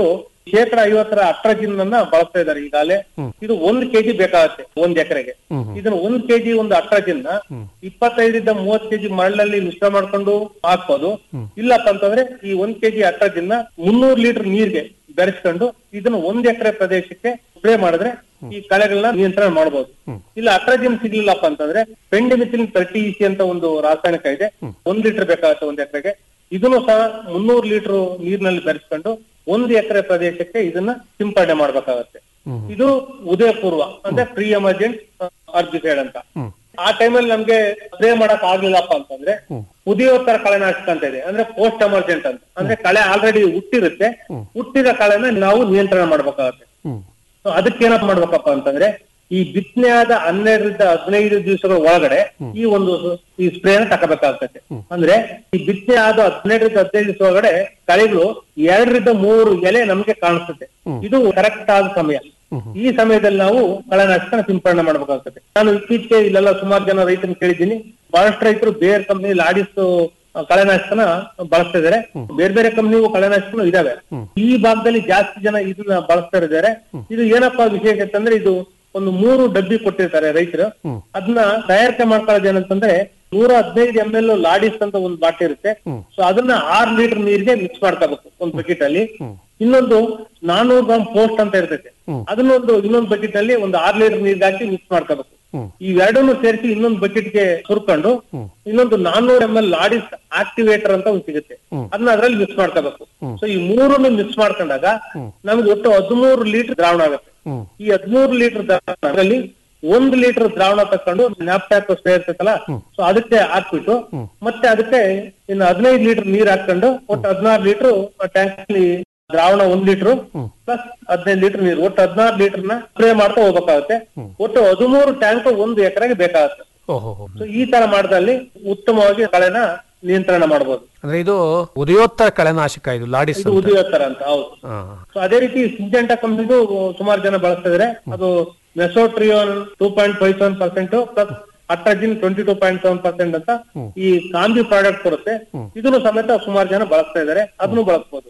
Speaker 13: ಶೇಕಡ ಐವತ್ತರ ಅಟ್ರಜಿನ್ ಅನ್ನ ಬಳಸ್ತಾ ಇದ್ದಾರೆ ಈಗಾಗಲೇ ಇದು ಒಂದ್ ಕೆಜಿ ಬೇಕಾಗತ್ತೆ ಒಂದ್ ಎಕರೆಗೆ ಇದನ್ನ ಒಂದ್ ಕೆಜಿ ಒಂದು ಅಟ್ರಜಿನ್ ಇಪ್ಪತ್ತೈದರಿಂದ ಮೂವತ್ ಕೆಜಿ ಮಣ್ಣಲ್ಲಿ ಮಿಶ್ರ ಮಾಡ್ಕೊಂಡು ಹಾಕ್ಬೋದು ಇಲ್ಲಪ್ಪ ಅಂತಂದ್ರೆ ಈ ಒಂದ್ ಕೆಜಿ ಅಟ್ರಜಿನ್ ಮುನ್ನೂರು ಲೀಟರ್ ನೀರ್ಗೆ ಬೆರೆಸ್ಕೊಂಡು ಇದನ್ನ ಒಂದ್ ಎಕರೆ ಪ್ರದೇಶಕ್ಕೆ ಸ್ಪ್ರೇ ಮಾಡಿದ್ರೆ ಈ ಕಳೆಗಳನ್ನ ನಿಯಂತ್ರಣ ಮಾಡಬಹುದು ಇಲ್ಲ ಅಟ್ರಜಿನ್ ಸಿಗ್ಲಿಲ್ಲಪ್ಪ ಅಂತಂದ್ರೆ ಪೆಂಡಿಮಿಥಿಲಿನ್ ತರ್ಟಿ ಇಸಿ ಅಂತ ಒಂದು ರಾಸಾಯನಿಕ ಇದೆ ಒಂದ್ ಲೀಟರ್ ಬೇಕಾಗುತ್ತೆ ಒಂದ್ ಎಕರೆಗೆ ಇದನ್ನು ಸಹ ಮುನ್ನೂರು ಲೀಟರ್ ನೀರಿನಲ್ಲಿ ಬೆರೆಸ್ಕೊಂಡು ಒಂದು ಎಕರೆ ಪ್ರದೇಶಕ್ಕೆ ಇದನ್ನ ಸಿಂಪಡಣೆ ಮಾಡ್ಬೇಕಾಗತ್ತೆ ಇದು ಉದಯ ಪೂರ್ವ ಅಂದ್ರೆ ಪ್ರೀ ಎಮರ್ಜೆಂಟ್ ಅರ್ಜಿಸೈಡ್ ಅಂತ ಆ ಟೈಮಲ್ಲಿ ನಮ್ಗೆ ಸ್ಪ್ರೇ ಮಾಡಕ್ ಆಗ್ಲಿಲ್ಲಪ್ಪ ಅಂತಂದ್ರೆ ಉದಯೋತ್ತರ ಕಳೆನಾಶಕ ಅಂತ ಇದೆ ಅಂದ್ರೆ ಪೋಸ್ಟ್ ಎಮರ್ಜೆಂಟ್ ಅಂತ ಅಂದ್ರೆ ಕಳೆ ಆಲ್ರೆಡಿ ಹುಟ್ಟಿರುತ್ತೆ ಹುಟ್ಟಿದ ಕಳೆನ ನಾವು ನಿಯಂತ್ರಣ ಮಾಡ್ಬೇಕಾಗತ್ತೆ ಸೊ ಅದಕ್ಕೇನಪ್ಪ ಮಾಡ್ಬೇಕಪ್ಪ ಅಂತಂದ್ರೆ ಈ ಬಿತ್ತನೆ ಆದ ಹನ್ನೆರಡರಿಂದ ಹದಿನೈದು ದಿವಸಗಳ ಒಳಗಡೆ ಈ ಒಂದು ಈ ಸ್ಪ್ರೇನ ತಗೋಬೇಕಾಗ್ತದೆ ಅಂದ್ರೆ ಈ ಬಿತ್ತನೆ ಆದ ಹದಿನೈದರಿಂದ ಹದಿನೈದು ದಿವಸ ಒಳಗಡೆ ಕಳೆಗಳು ಎರಡರಿಂದ ಮೂರು ಎಲೆ ನಮ್ಗೆ ಕಾಣಿಸುತ್ತೆ ಇದು ಕರೆಕ್ಟ್ ಆದ ಸಮಯ ಈ ಸಮಯದಲ್ಲಿ ನಾವು ಕಳೆನಾಶಕನ ಸಿಂಪಡಣೆ ಮಾಡ್ಬೇಕಾಗ್ತದೆ ನಾನು ಇತ್ತೀಚೆಗೆ ಇಲ್ಲೆಲ್ಲ ಸುಮಾರು ಜನ ರೈತರನ್ನ ಕೇಳಿದ್ದೀನಿ ಬಹಳಷ್ಟು ರೈತರು ಬೇರೆ ಕಂಪನಿ ಲಾಡಿಸ್ ಕಳೆನಾಶಕನ ಬಳಸ್ತಾ ಇದಾರೆ ಬೇರೆ ಬೇರೆ ಕಂಪನಿಗೂ ಕಳೆನಾಶಕನು ಇದಾವೆ ಈ ಭಾಗದಲ್ಲಿ ಜಾಸ್ತಿ ಜನ ಇದನ್ನ ಬಳಸ್ತಾ ಇದ್ದಾರೆ ಇದು ಏನಪ್ಪಾ ವಿಶೇಷ ಅಂತಂದ್ರೆ ಇದು ಒಂದು ಮೂರು ಡಬ್ಬಿ ಕೊಟ್ಟಿರ್ತಾರೆ ರೈತರು ಅದನ್ನ ತಯಾರಿಕೆ ಮಾಡ್ಕೊಳ್ಳೋದು ಏನಂತಂದ್ರೆ ನೂರ ಹದಿನೈದು ಎಂ ಎಲ್ ಲಾಡಿಸ್ ಅಂತ ಒಂದು ಬಾಟಲಿ ಇರುತ್ತೆ ಸೊ ಅದನ್ನ ಆರ್ ಲೀಟರ್ ನೀರಿಗೆ ಮಿಕ್ಸ್ ಮಾಡ್ಕೋಬೇಕು ಒಂದು ಬಕೆಟ್ ಅಲ್ಲಿ ಇನ್ನೊಂದು ನಾನೂರು ಗ್ರಾಮ್ ಪೋಸ್ಟ್ ಅಂತ ಇರ್ತೈತೆ ಅದನ್ನೊಂದು ಇನ್ನೊಂದು ಬಕೆಟ್ ಅಲ್ಲಿ ಒಂದು ಆರ್ ಲೀಟರ್ ನೀರ್ಗೆ ಹಾಕಿ ಮಿಕ್ಸ್ ಮಾಡ್ಕೋಬೇಕು ಇವೆರಡನ್ನು ಸೇರಿಸಿ ಇನ್ನೊಂದು ಬಕೆಟ್ ಗೆ ಸುರ್ಕೊಂಡು ಇನ್ನೊಂದು ನಾನ್ನೂರು ಎಂ ಎಲ್ ಲಾಡಿಸ್ ಆಕ್ಟಿವೇಟರ್ ಅಂತ ಒಂದು ಸಿಗುತ್ತೆ ಅದನ್ನ ಅದ್ರಲ್ಲಿ ಮಿಕ್ಸ್ ಮಾಡ್ಕೋಬೇಕು ಸೊ ಈ ಮೂರನ್ನು ಮಿಕ್ಸ್ ಮಾಡ್ಕೊಂಡಾಗ ನಮ್ಗೆ ಒಟ್ಟು ಹದಿಮೂರು ಲೀಟರ್ ದ್ರಾವಣ ಆಗುತ್ತೆ ಈ ಹದಿಮೂರು ಲೀಟರ್ ದ್ರಾವಣದಲ್ಲಿ ಒಂದು ಲೀಟರ್ ದ್ರಾವಣ ತಕೊಂಡು ನ್ಯಾಪ್ಟ್ಯಾಕ್ ಸ್ಪ್ರೇ ಇರ್ತೈತಲ್ಲ ಸೊ ಅದಕ್ಕೆ ಹಾಕ್ಬಿಟ್ಟು ಮತ್ತೆ ಅದಕ್ಕೆ ಇನ್ನು ಹದಿನೈದು ಲೀಟರ್ ನೀರ್ ಹಾಕೊಂಡು ಒಟ್ಟು ಹದಿನಾರು ಲೀಟರ್ ಟ್ಯಾಂಕ್ ಅಲ್ಲಿ ದ್ರಾವಣ ಒಂದ್ ಲೀಟರ್ ಪ್ಲಸ್ ಹದಿನೈದು ಲೀಟರ್ ನೀರು ಒಟ್ಟು ಹದಿನಾರು ಲೀಟರ್ ನ ಸ್ಪ್ರೇ ಮಾಡ್ತಾ ಹೋಗ್ಬೇಕಾಗುತ್ತೆ ಒಟ್ಟು ಹದಿಮೂರು ಟ್ಯಾಂಕ್ ಒಂದು ಎಕರೆಗೆ ಬೇಕಾಗುತ್ತೆ
Speaker 12: ಓಹೋ
Speaker 13: ಸೊ ಈ ತರ ಮಾಡಿದಲ್ಲಿ ಉತ್ತಮವಾಗಿ ಕಳೆನ ನಿಯಂತ್ರಣ ಮಾಡಬಹುದು
Speaker 12: ಅಂದ್ರೆ ಇದು ಉದಯೋತ್ತರ ಕಳೆನಾಶಕ ಇದು ಲಾಡಿಸ್
Speaker 13: ಇದು
Speaker 12: ಅಂತ.
Speaker 13: ಉದಯೋತ್ತರ ಅಂತ ಹೌದು
Speaker 12: ಹಾ.
Speaker 13: ಸೊ ಅದೇ ರೀತಿ ಸಿಂಜೆಂಟಾ ಕಂಪ್ನಿದು ಸುಮಾರು ಜನ ಬಳಸ್ತಾ ಇದಾರೆ ಅದು mesotrione two point five seven percent plus atrazine twenty two point seven percent ಅಂತ ಈ ಕಾಂಬಿ ಪ್ರಾಡಕ್ಟ್ ಬರುತ್ತೆ ಇದನ್ನು ಸಮೇತ ಸುಮಾರು ಜನ ಬಳಸ್ತಾ ಇದಾರೆ ಅದನ್ನು ಬಳಸ್ಬೋದು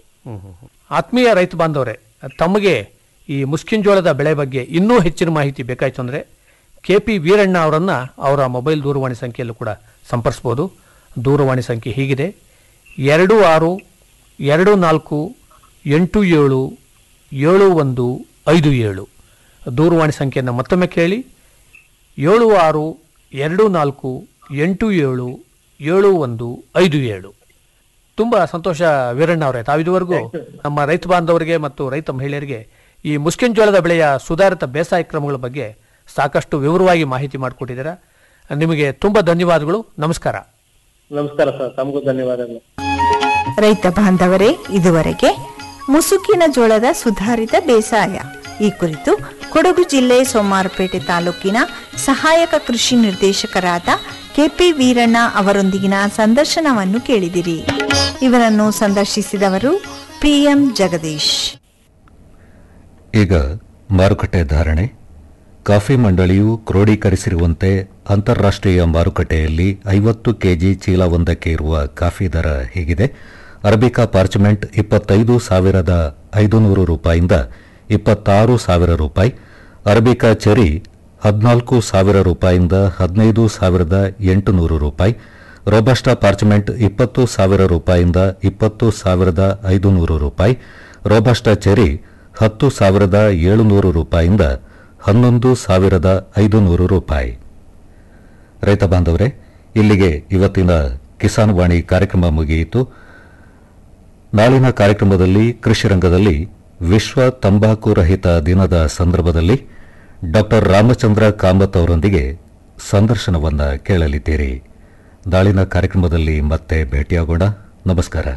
Speaker 12: ಆತ್ಮೀಯ ರೈತ ಬಾಂಧವರೇ ತಮಗೆ ಈ ಮುಸ್ಕಿಂಜೋಳದ ಬೆಳೆ ಬಗ್ಗೆ ಇನ್ನೂ ಹೆಚ್ಚಿನ ಮಾಹಿತಿ ಬೇಕಾಯ್ತು ಅಂದರೆ ಕೆ ಪಿ ವೀರಣ್ಣ ಅವರನ್ನ ಅವರ ಮೊಬೈಲ್ ದೂರವಾಣಿ ಸಂಖ್ಯೆಯಲ್ಲೂ ಕೂಡ ಸಂಪರ್ಸ್ಬೋದು ದೂರವಾಣಿ ಸಂಖ್ಯೆ ಹೀಗಿದೆ ಎರಡು ಆರು ಎರಡು ನಾಲ್ಕು ಎಂಟು ಏಳು ಏಳು ಒಂದು ಐದು ಏಳು ದೂರವಾಣಿ ಸಂಖ್ಯೆಯನ್ನು ಮತ್ತೊಮ್ಮೆ ಕೇಳಿ ಏಳು ಆರು ಎರಡು ನಾಲ್ಕು ಎಂಟು ಏಳು ಏಳು ಒಂದು ಐದು ಏಳು ತುಂಬ ಸಂತೋಷ ವೀರಣ್ಣ ಅವರೇ ತಾವಿದುವರೆಗೂ ನಮ್ಮ ರೈತ ಬಾಂಧವರಿಗೆ ಮತ್ತು ರೈತ ಮಹಿಳೆಯರಿಗೆ ಈ ಮುಸ್ಕಿನ್ ಜೋಳದ ಬೆಳೆಯ ಸುಧಾರಿತ ಬೇಸಾಯ ಕ್ರಮಗಳ ಬಗ್ಗೆ ಸಾಕಷ್ಟು ವಿವರವಾಗಿ ಮಾಹಿತಿ ಮಾಡಿಕೊಟ್ಟಿದ್ದೀರಾ ನಿಮಗೆ ತುಂಬ ಧನ್ಯವಾದಗಳು ನಮಸ್ಕಾರ
Speaker 13: ನಮಸ್ಕಾರ ಸರ್ ತಮಗೂ ಧನ್ಯವಾದಗಳು
Speaker 11: ರೈತ ಬಾಂಧವರೇ ಇದುವರೆಗೆ ಮುಸುಕಿನ ಜೋಳದ ಸುಧಾರಿತ ಬೇಸಾಯ ಈ ಕುರಿತು ಕೊಡಗು ಜಿಲ್ಲೆ ಸೋಮಾರಪೇಟೆ ತಾಲೂಕಿನ ಸಹಾಯಕ ಕೃಷಿ ನಿರ್ದೇಶಕರಾದ ಕೆಪಿ ವೀರಣ್ಣ ಅವರೊಂದಿಗಿನ ಸಂದರ್ಶನವನ್ನು ಕೇಳಿದಿರಿ ಇವರನ್ನು ಸಂದರ್ಶಿಸಿದವರು ಪಿಎಂ ಜಗದೀಶ್
Speaker 1: ಈಗ ಮಾರುಕಟ್ಟೆ ಧಾರಣೆ ಕಾಫಿ ಮಂಡಳಿಯು ಕ್ರೋಢೀಕರಿಸಿರುವಂತೆ ಅಂತಾರಾಷ್ಟ್ರೀಯ ಮಾರುಕಟ್ಟೆಯಲ್ಲಿ ಐವತ್ತು ಕೆಜಿ ಚೀಲವೊಂದಕ್ಕೆ ಇರುವ ಕಾಫಿ ದರ ಹೀಗಿದೆ ಅರಬಿಕಾ ಪಾರ್ಚಮೆಂಟ್ ಇಪ್ಪತ್ತೈದು ಸಾವಿರದ ಐದುನೂರು ರೂಪಾಯಿಂದ ಇಪ್ಪತ್ತಾರು ಸಾವಿರ ರೂಪಾಯಿ ಅರಬಿಕಾ ಚೆರಿ ಹದಿನಾಲ್ಕು ಸಾವಿರ ರೂಪಾಯಿಂದ ಹದಿನೈದು ಸಾವಿರದ ಎಂಟುನೂರು ರೂಪಾಯಿ ರೋಬಸ್ಟಾ ಪಾರ್ಚಮೆಂಟ್ ಇಪ್ಪತ್ತು ಸಾವಿರ ರೂಪಾಯಿಂದ ಇಪ್ಪತ್ತು ಸಾವಿರದ ಐದುನೂರು ರೂಪಾಯಿ ರೋಬಸ್ಟಾ ಚೆರಿ ಹತ್ತು ಸಾವಿರದ ಏಳುನೂರು ರೂಪಾಯಿಂದ ಹನ್ನೊಂದು ಸಾವಿರದ ಐದುನೂರು ರೂಪಾಯಿ ರೈತ ಬಾಂಧವರೇ ಇಲ್ಲಿಗೆ ಇವತ್ತಿನ ಕಿಸಾನ್ ವಾಣಿ ಕಾರ್ಯಕ್ರಮ ಮುಗಿಯಿತು ನಾಳಿನ ಕಾರ್ಯಕ್ರಮದಲ್ಲಿ ಕೃಷಿ ರಂಗದಲ್ಲಿ ವಿಶ್ವ ತಂಬಾಕು ರಹಿತ ದಿನದ ಸಂದರ್ಭದಲ್ಲಿ ಡಾಕ್ಟರ್ ರಾಮಚಂದ್ರ ಕಾಮತ್ ಅವರೊಂದಿಗೆ ಸಂದರ್ಶನವನ್ನ ಕೇಳಲಿದ್ದೀರಿ ನಾಳಿನ ಕಾರ್ಯಕ್ರಮದಲ್ಲಿ ಮತ್ತೆ ಭೇಟಿಯಾಗೋಣ ನಮಸ್ಕಾರ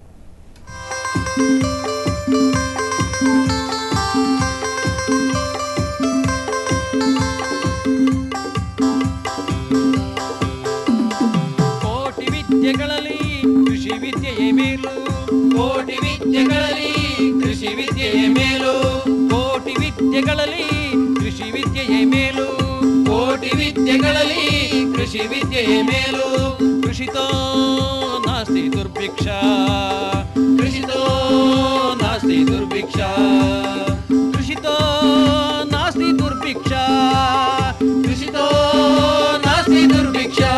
Speaker 2: ಕೋಟಿ ವಿದ್ಯೆಗಳಲ್ಲಿ ಕೃಷಿ ವಿದ್ಯೆಯೇ ಮೇಲು ಕೋಟಿ ವಿದ್ಯೆಗಳಲ್ಲಿ ಕೃಷಿ ವಿದ್ಯೆಯೇ ಮೇಲು ಕೋಟಿ ವಿದ್ಯೆಗಳಲ್ಲಿ ಕೃಷಿ ವಿದ್ಯೆಯೇ ಮೇಲು ಕೋಟಿ ವಿದ್ಯೆಗಳಲ್ಲಿ ಕೃಷಿ ವಿದ್ಯೆಯೇ ಮೇಲು ಕೃಷಿತೋ ನಾಸ್ತಿ ದುರ್ಭಿಕ್ಷ ಕೃಷಿತೋ ನಾಸ್ತಿ ದುರ್ಭಿಕ್ಷ ದುರ್ಭಿಕ್ಷಾ ಕೃಷಿತೋ ನಾಸ್ತಿ ದುರ್ಭಿಕ್ಷಾ ಕೃಷಿತೋ ನಾಸ್ತಿ ದುರ್ಭಿಕ್ಷಾ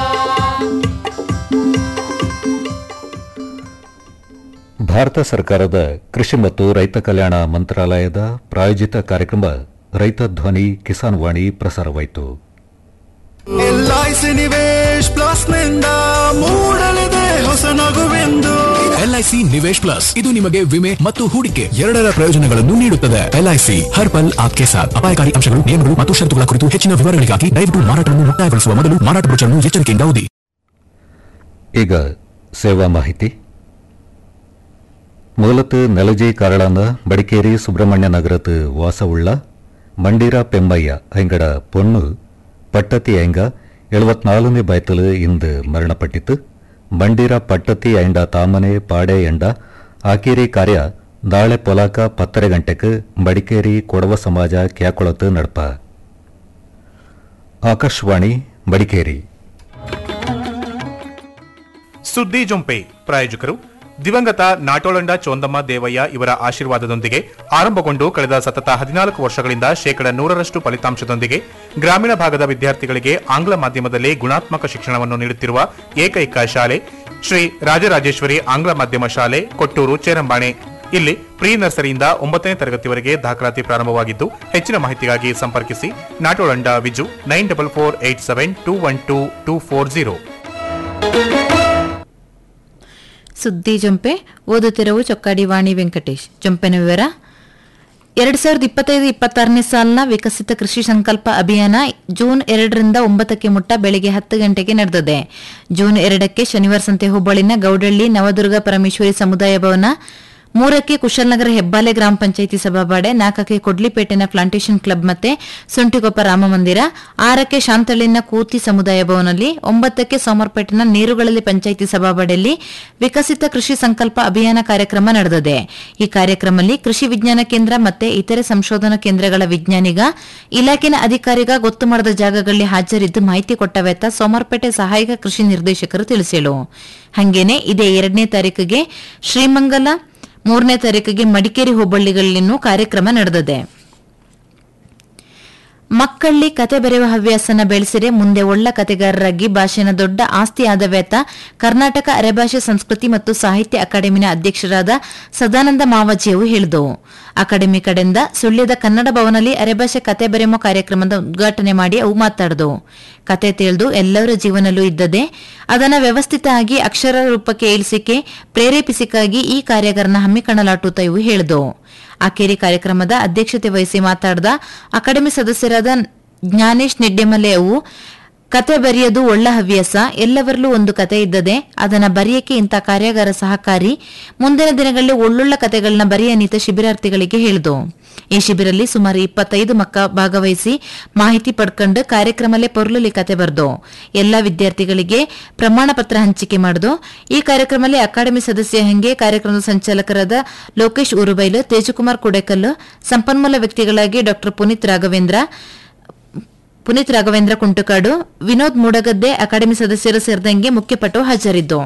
Speaker 1: ಭಾರತ ಸರ್ಕಾರದ ಕೃಷಿ ಮತ್ತು ರೈತ ಕಲ್ಯಾಣ ಮಂತ್ರಾಲಯದ ಪ್ರಾಯೋಜಿತ ಕಾರ್ಯಕ್ರಮ ರೈತ ಧ್ವನಿ ಕಿಸಾನ್ ವಾಣಿ ಪ್ರಸಾರವಾಯಿತು
Speaker 14: ಎಲ್ಐಸಿ ನಿವೇಶ್ ಪ್ಲಸ್ ನಿಂದ ಮೂಡಲಿದೆ ಹೊಸ ನಗುವೆಂದು
Speaker 15: ಎಲ್ಐಸಿ ನಿವೇಶ್ ಪ್ಲಸ್ ಇದು ನಿಮಗೆ ವಿಮೆ ಮತ್ತು ಹೂಡಿಕೆ ಎರಡರ ಪ್ರಯೋಜನಗಳನ್ನು ನೀಡುತ್ತದೆ ಎಲ್ಐಸಿ ಹರ್ ಪಲ್ ಆಪ್ಕೆ ಸಾಥ್ ಅಪಾಯಕಾರಿ ಅಂಶಗಳು ನಿಯಮಗಳು ಮತ್ತು ಷರತ್ತುಗಳ ಕುರಿತು ಹೆಚ್ಚಿನ ವಿವರಗಳಿಗಾಗಿ ದಯವಿಟ್ಟು ಮಾರಾಟವನ್ನು ಮುಕ್ತಾಯಗೊಳಿಸುವ ಮೊದಲು ಮಾರಾಟ ಬ್ರೋಚರ್ನ್ನು ಎಚ್ಚರಿಕೆಯಿಂದ ಓದಿ
Speaker 1: ಈಗ ಸೇವಾ ಮಾಹಿತಿ ಮೂಲത്ത് ನೆಲಜಿ ಕಾರಳಾನ ಬಡಿಕೇರಿ ಸುಬ್ರಹ್ಮಣ್ಯ ನಗರത്ത് ವಾಸವುಳ್ಳ ಮಂಡೀರ ಪೆಮ್ಮಯ್ಯ ಐಂಗಡ பொண்ணு ಪಟ್ಟತಿ ಐಂಗ ಎಳುವತ್ನಾಲ್ಕನೇ ಬಯತಲು ಇಂದು ಮರಣಪಟ್ಟಿತು ಮಂಡೀರ ಪಟ್ಟತಿ ಐಂಡ ತಾಮನೆ ಪಾಡೆ ಎಂಡ ಆಕೇರಿ ಕಾರ್ಯ ನಾಳೆ ಪೊಲಾಕ ಪತ್ತರೆ ಗಂಟೆಗೆ ಬಡಿಕೇರಿ ಕೊಡವ ಸಮಾಜ ಕ್ಯಾಕೊಳತು ನಡಪ ಆಕಾಶವಾಣಿ ಬಡಿಕೇರಿ
Speaker 16: ಸುದ್ದಿ ಜೊಂಪೆ ಪ್ರಾಯೋಜಕರು ದಿವಂಗತ ನಾಟೋಳಂಡ ಚೋಂದಮ್ಮ ದೇವಯ್ಯ ಇವರ ಆಶೀರ್ವಾದದೊಂದಿಗೆ ಆರಂಭಗೊಂಡು ಕಳೆದ ಸತತ ಹದಿನಾಲ್ಕು ವರ್ಷಗಳಿಂದ ಶೇಕಡ ನೂರರಷ್ಟು ಫಲಿತಾಂಶದೊಂದಿಗೆ ಗ್ರಾಮೀಣ ಭಾಗದ ವಿದ್ಯಾರ್ಥಿಗಳಿಗೆ ಆಂಗ್ಲ ಮಾಧ್ಯಮದಲ್ಲಿ ಗುಣಾತ್ಮಕ ಶಿಕ್ಷಣವನ್ನು ನೀಡುತ್ತಿರುವ ಏಕೈಕ ಶಾಲೆ ಶ್ರೀ ರಾಜರಾಜೇಶ್ವರಿ ಆಂಗ್ಲ ಮಾಧ್ಯಮ ಶಾಲೆ ಕೊಟ್ಟೂರು ಚೇರಂಬಾಣೆ ಇಲ್ಲಿ ಪ್ರೀ ನರ್ಸರಿಯಿಂದ ಒಂಬತ್ತನೇ ತರಗತಿವರೆಗೆ ದಾಖಲಾತಿ ಪ್ರಾರಂಭವಾಗಿದ್ದು ಹೆಚ್ಚಿನ ಮಾಹಿತಿಗಾಗಿ ಸಂಪರ್ಕಿಸಿ Natolanda Viju nine double four eight seven two one two two four zero
Speaker 17: ಸುದ್ದಿ ಜೊಂಪೆ ಓದುತ್ತಿರವು ಚೊಕ್ಕಾಡಿ ವಾಣಿ ವೆಂಕಟೇಶ್ ಜೊಂಪೆನ ವಿವರ ಎರಡ್ ಸಾವಿರದ ಇಪ್ಪತ್ತೈದು ಇಪ್ಪತ್ತಾರನೇ ಸಾಲಿನ ವಿಕಸಿತ ಕೃಷಿ ಸಂಕಲ್ಪ ಅಭಿಯಾನ ಜೂನ್ ಎರಡರಿಂದ ಒಂಬತ್ತಕ್ಕೆ ಮುಟ್ಟ ಬೆಳಗ್ಗೆ ಹತ್ತು ಗಂಟೆಗೆ ನಡೆದಿದೆ ಜೂನ್ ಎರಡಕ್ಕೆ ಶನಿವಾರ ಸಂತೆ ಹುಬ್ಬಳ್ಳಿನ ಗೌಡಳ್ಳಿ ನವದುರ್ಗ ಪರಮೇಶ್ವರಿ ಸಮುದಾಯ ಭವನ ಮೂರಕ್ಕೆ ಕುಶಲ್ನಗರ ಹೆಬ್ಬಾಲೆ ಗ್ರಾಮ ಪಂಚಾಯಿತಿ ಸಭಾಬಾಡೆ ನಾಲ್ಕಕ್ಕೆ ಕೊಡ್ಲಿಪೇಟೆನ ಪ್ಲಾಂಟೇಶನ್ ಕ್ಲಬ್ ಮತ್ತೆ ಸುಂಟಿಕೊಪ್ಪ ರಾಮ ಮಂದಿರ ಆರಕ್ಕೆ ಶಾಂತಳ್ಳಿನ ಕೂತಿ ಸಮುದಾಯ ಭವನಲ್ಲಿ ಒಂಬತ್ತಕ್ಕೆ ಸೋಮರ್ಪೇಟೆನ ನೀರುಗಳಲ್ಲಿ ಪಂಚಾಯಿತಿ ಸಭಾಬಾಡೆಯಲ್ಲಿ ವಿಕಸಿತ ಕೃಷಿ ಸಂಕಲ್ಪ ಅಭಿಯಾನ ಕಾರ್ಯಕ್ರಮ ನಡೆದಿದೆ ಈ ಕಾರ್ಯಕ್ರಮದಲ್ಲಿ ಕೃಷಿ ವಿಜ್ಞಾನ ಕೇಂದ್ರ ಮತ್ತೆ ಇತರೆ ಸಂಶೋಧನಾ ಕೇಂದ್ರಗಳ ವಿಜ್ಞಾನಿಗ ಇಲಾಖೆನ ಅಧಿಕಾರಿಗ ಗೊತ್ತು ಮಾಡದ ಜಾಗಗಳಲ್ಲಿ ಹಾಜರಿದ್ದು ಮಾಹಿತಿ ಕೊಟ್ಟವೆತ್ತ ಸೋಮರ್ಪೇಟೆ ಸಹಾಯಕ ಕೃಷಿ ನಿರ್ದೇಶಕರು ತಿಳಿಸಿಳು ಹಂಗೇನೆ ಇದೇ ಎರಡನೇ ತಾರೀಕಿಗೆ ಶ್ರೀಮಂಗಲ ಮೂರನೇ ತಾರೀಕಿಗೆ ಮಡಿಕೇರಿ ಹೋಬಳಿಗಳಲ್ಲಿನೂ ಕಾರ್ಯಕ್ರಮ ನಡೆದಿದೆ ಮಕ್ಕಳ್ಳಿ ಕತೆ ಬರೆಯುವ ಹವ್ಯಾಸನ ಬೆಳೆಸಿರೆ ಮುಂದೆ ಒಳ್ಳ ಕತೆಗಾರರಾಗಿ ಭಾಷೆನ ದೊಡ್ಡ ಆಸ್ತಿ ಆದವೇತ ಕರ್ನಾಟಕ ಅರೆಭಾಷೆ ಸಂಸ್ಕೃತಿ ಮತ್ತು ಸಾಹಿತ್ಯ ಅಕಾಡೆಮಿನ ಅಧ್ಯಕ್ಷರಾದ ಸದಾನಂದ ಮಾವಜಿಯವು ಹೇಳಿದವು ಅಕಾಡೆಮಿ ಕಡೆಯಿಂದ ಸುಳ್ಯದ ಕನ್ನಡ ಭವನಲ್ಲಿ ಅರೆಭಾಷೆ ಕತೆ ಬರೆಯುವ ಕಾರ್ಯಕ್ರಮದ ಉದ್ಘಾಟನೆ ಮಾಡಿ ಅವು ಮಾತಾಡಿದವು ಕತೆ ತಿಳಿದು ಎಲ್ಲರ ಜೀವನಲ್ಲೂ ಇದ್ದದೆ ಅದನ್ನು ವ್ಯವಸ್ಥಿತ ಆಗಿ ಅಕ್ಷರ ರೂಪಕ್ಕೆ ಇಳಿಸಿಕೆ ಪ್ರೇರೇಪಿಸಿಕಾಗಿ ಈ ಕಾರ್ಯಾಗಾರನ ಹಮ್ಮಿಕೊಳ್ಳಲಾಟುತ್ತ ಇವು ಹೇಳಿದವು ಆಕೇರಿ ಕಾರ್ಯಕ್ರಮದ ಅಧ್ಯಕ್ಷತೆ ವಹಿಸಿ ಮಾತಾಡಿದ ಅಕಾಡೆಮಿ ಸದಸ್ಯರಾದ ಜ್ಞಾನೇಶ್ ನಿಡ್ಡೆಮಲೆ ಅವು ಕತೆ ಬರೆಯೋದು ಒಳ್ಳ ಹವ್ಯಾಸ ಎಲ್ಲವರಲ್ಲೂ ಒಂದು ಕತೆ ಇದ್ದದೆ ಅದನ್ನ ಬರೆಯಕ್ಕೆ ಇಂಥ ಕಾರ್ಯಾಗಾರ ಸಹಕಾರಿ ಮುಂದಿನ ದಿನಗಳಲ್ಲಿ ಒಳ್ಳೊಳ್ಳ ಕತೆಗಳನ್ನ ಬರೆಯನಿತ ಶಿಬಿರಾರ್ಥಿಗಳಿಗೆ ಹೇಳಿದವು ಈ ಶಿಬಿರಲ್ಲಿ ಸುಮಾರು ಇಪ್ಪತ್ತೈದು ಮಕ್ಕ ಭಾಗವಹಿಸಿ ಮಾಹಿತಿ ಪಡ್ಕೊಂಡು ಕಾರ್ಯಕ್ರಮಲ್ಲೇ ಪೊರ್ಲುಲಿ ಕತೆ ಬರ್ದು ಎಲ್ಲಾ ವಿದ್ಯಾರ್ಥಿಗಳಿಗೆ ಪ್ರಮಾಣ ಪತ್ರ ಹಂಚಿಕೆ ಮಾಡಿದು ಈ ಕಾರ್ಯಕ್ರಮದಲ್ಲಿ ಅಕಾಡೆಮಿ ಸದಸ್ಯ ಹಂಗೆ ಕಾರ್ಯಕ್ರಮದ ಸಂಚಾಲಕರಾದ ಲೋಕೇಶ್ ಉರುಬೈಲು ತೇಜಕುಮಾರ್ ಕುಡೆಕಲ್ಲು ಸಂಪನ್ಮೂಲ ವ್ಯಕ್ತಿಗಳಾಗಿ ಡಾ ಪುನೀತ್ ರಾಘವೇಂದ್ರ ಪುನೀತ್ ರಾಘವೇಂದ್ರ ಕುಂಟುಕಾಡು ವಿನೋದ್ ಮೂಡಗದ್ದೆ ಅಕಾಡೆಮಿ ಸದಸ್ಯರು ಸೇರಿದಂಗೆ ಮುಖ್ಯಪಟ್ಟು ಹಾಜರಿದ್ದು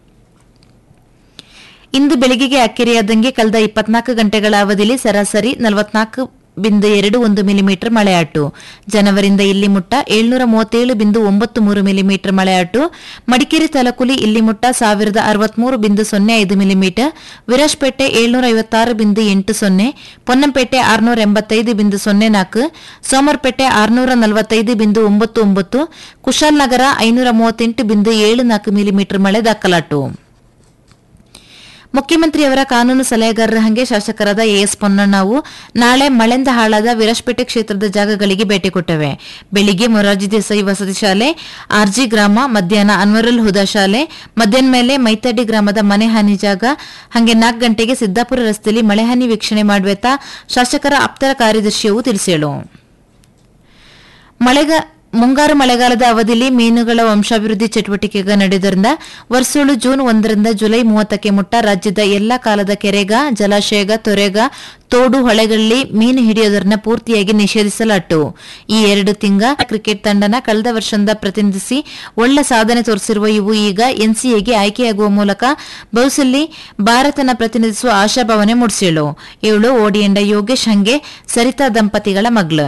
Speaker 17: ಇಂದು ಬೆಳಗ್ಗೆಗೆ ಅಕ್ಕೆರೆಯಾದಂಗೆ ಕಳೆದ ಇಪ್ಪತ್ನಾಲ್ಕು ಗಂಟೆಗಳ ಅವಧಿಯಲ್ಲಿ ಸರಾಸರಿ ನಲವತ್ನಾಲ್ಕು ಬಿಂದು ಎರಡು ಒಂದು ಮಿಲಿಮೀಟರ್ ಮಳೆಯಾಟು ಜನವರಿಂದ ಇಲ್ಲಿ ಮುಟ್ಟ ಏಳ್ನೂರ ಮೂವತ್ತೇಳು ಬಿಂದು ಒಂಬತ್ತು ಮೂರು ಮಿಲಿಮೀಟರ್ ಮಳೆಯಾಟು ಮಡಿಕೇರಿ ತಾಲೂಕುಲಿ ಇಲ್ಲಿ ಮುಟ್ಟ ಸಾವಿರದ ಅರವತ್ಮೂರು ಬಿಂದು ಸೊನ್ನೆ ಐದು ಮಿಲಿಮೀಟರ್ ವಿರಾಜ್ಪೇಟೆ ಏಳ್ನೂರ ಐವತ್ತಾರು ಬಿಂದು ಎಂಟು ಸೊನ್ನೆ ಪೊನ್ನಂಪೇಟೆ ಆರುನೂರ ಎಂಬತ್ತೈದು ಬಿಂದು ಸೊನ್ನೆ ನಾಲ್ಕು ಸೋಮರ್ಪೇಟೆ ಆರುನೂರ ನಲವತ್ತೈದು ಬಿಂದು ಒಂಬತ್ತು ಒಂಬತ್ತು ಕುಶಾಲ್ನಗರ ಐನೂರ ಮೂವತ್ತೆಂಟು ಬಿಂದು ಏಳು ನಾಲ್ಕು ಮಿಲಿಮೀಟರ್ ಮಳೆ ದಾಖಲಾಟು ಮುಖ್ಯಮಂತ್ರಿಯವರ ಕಾನೂನು ಸಲಹೆಗಾರರ ಹಂಗೆ ಶಾಸಕರಾದ ಎಎಸ್ ಪೊನ್ನಣ್ಣವು ನಾಳೆ ಮಳೆಯಿಂದ ಹಾಳಾದ ವಿರಾಜ್ಪೇಟೆ ಕ್ಷೇತ್ರದ ಜಾಗಗಳಿಗೆ ಭೇಟಿ ಕೊಟ್ಟವೆ ಬೆಳಿಗ್ಗೆ ಮೊರಾರ್ಜಿ ದೇಸಾಯಿ ವಸತಿ ಶಾಲೆ ಆರ್ಜಿ ಗ್ರಾಮ ಮಧ್ಯಾಹ್ನ ಅನ್ವರುಲ್ ಹುದಾ ಶಾಲೆ ಮಧ್ಯಾಹ್ನ ಮೇಲೆ ಮೈತಡ್ಡಿ ಗ್ರಾಮದ ಮನೆ ಹಾನಿ ಜಾಗ ಹಂಗೆ ನಾಲ್ಕು ಗಂಟೆಗೆ ಸಿದ್ದಾಪುರ ರಸ್ತೆಯಲ್ಲಿ ಮಳೆ ಹಾನಿ ವೀಕ್ಷಣೆ ಮಾಡುವೆತ್ತ ಶಾಸಕರ ಆಪ್ತರ ಕಾರ್ಯದರ್ಶಿಯವು ತಿಳಿಸಿಳು ಮಳೆಗ ಮುಂಗಾರು ಮಳೆಗಾಲದ ಅವಧಿಯಲ್ಲಿ ಮೀನುಗಳ ವಂಶಾಭಿವೃದ್ಧಿ ಚಟುವಟಿಕೆಗಳು ನಡೆಯುವುದರಿಂದ ವರ್ಷೋಳು ಜೂನ್ ಒಂದರಿಂದ ಜುಲೈ ಮೂವತ್ತಕ್ಕೆ ಮುಟ್ಟ ರಾಜ್ಯದ ಎಲ್ಲಾ ಕಾಲದ ಕೆರೆಗ ಜಲಾಶಯಗ ತೊರೆಗ ತೋಡು ಹೊಳೆಗಳಲ್ಲಿ ಮೀನು ಹಿಡಿಯೋದನ್ನ ಪೂರ್ತಿಯಾಗಿ ನಿಷೇಧಿಸಲಾಟ್ಟು ಈ ಎರಡು ತಿಂಗ ಕ್ರಿಕೆಟ್ ತಂಡನ ಕಳೆದ ವರ್ಷದಿಂದ ಪ್ರತಿನಿಧಿಸಿ ಒಳ್ಳೆ ಸಾಧನೆ ತೋರಿಸಿರುವ ಇವು ಈಗ ಎನ್ಸಿಎಗೆ ಆಯ್ಕೆಯಾಗುವ ಮೂಲಕ ಬಹುಸಲ್ಲಿ ಭಾರತನ ಪ್ರತಿನಿಧಿಸುವ ಆಶಾಭಾವನೆ ಮೂಡಿಸಿಳು ಇವಳು ಓಡಿಯಂಡ ಯೋಗೇಶ್ ಹಂಗೆ ಸರಿತಾ ದಂಪತಿಗಳ ಮಗಳು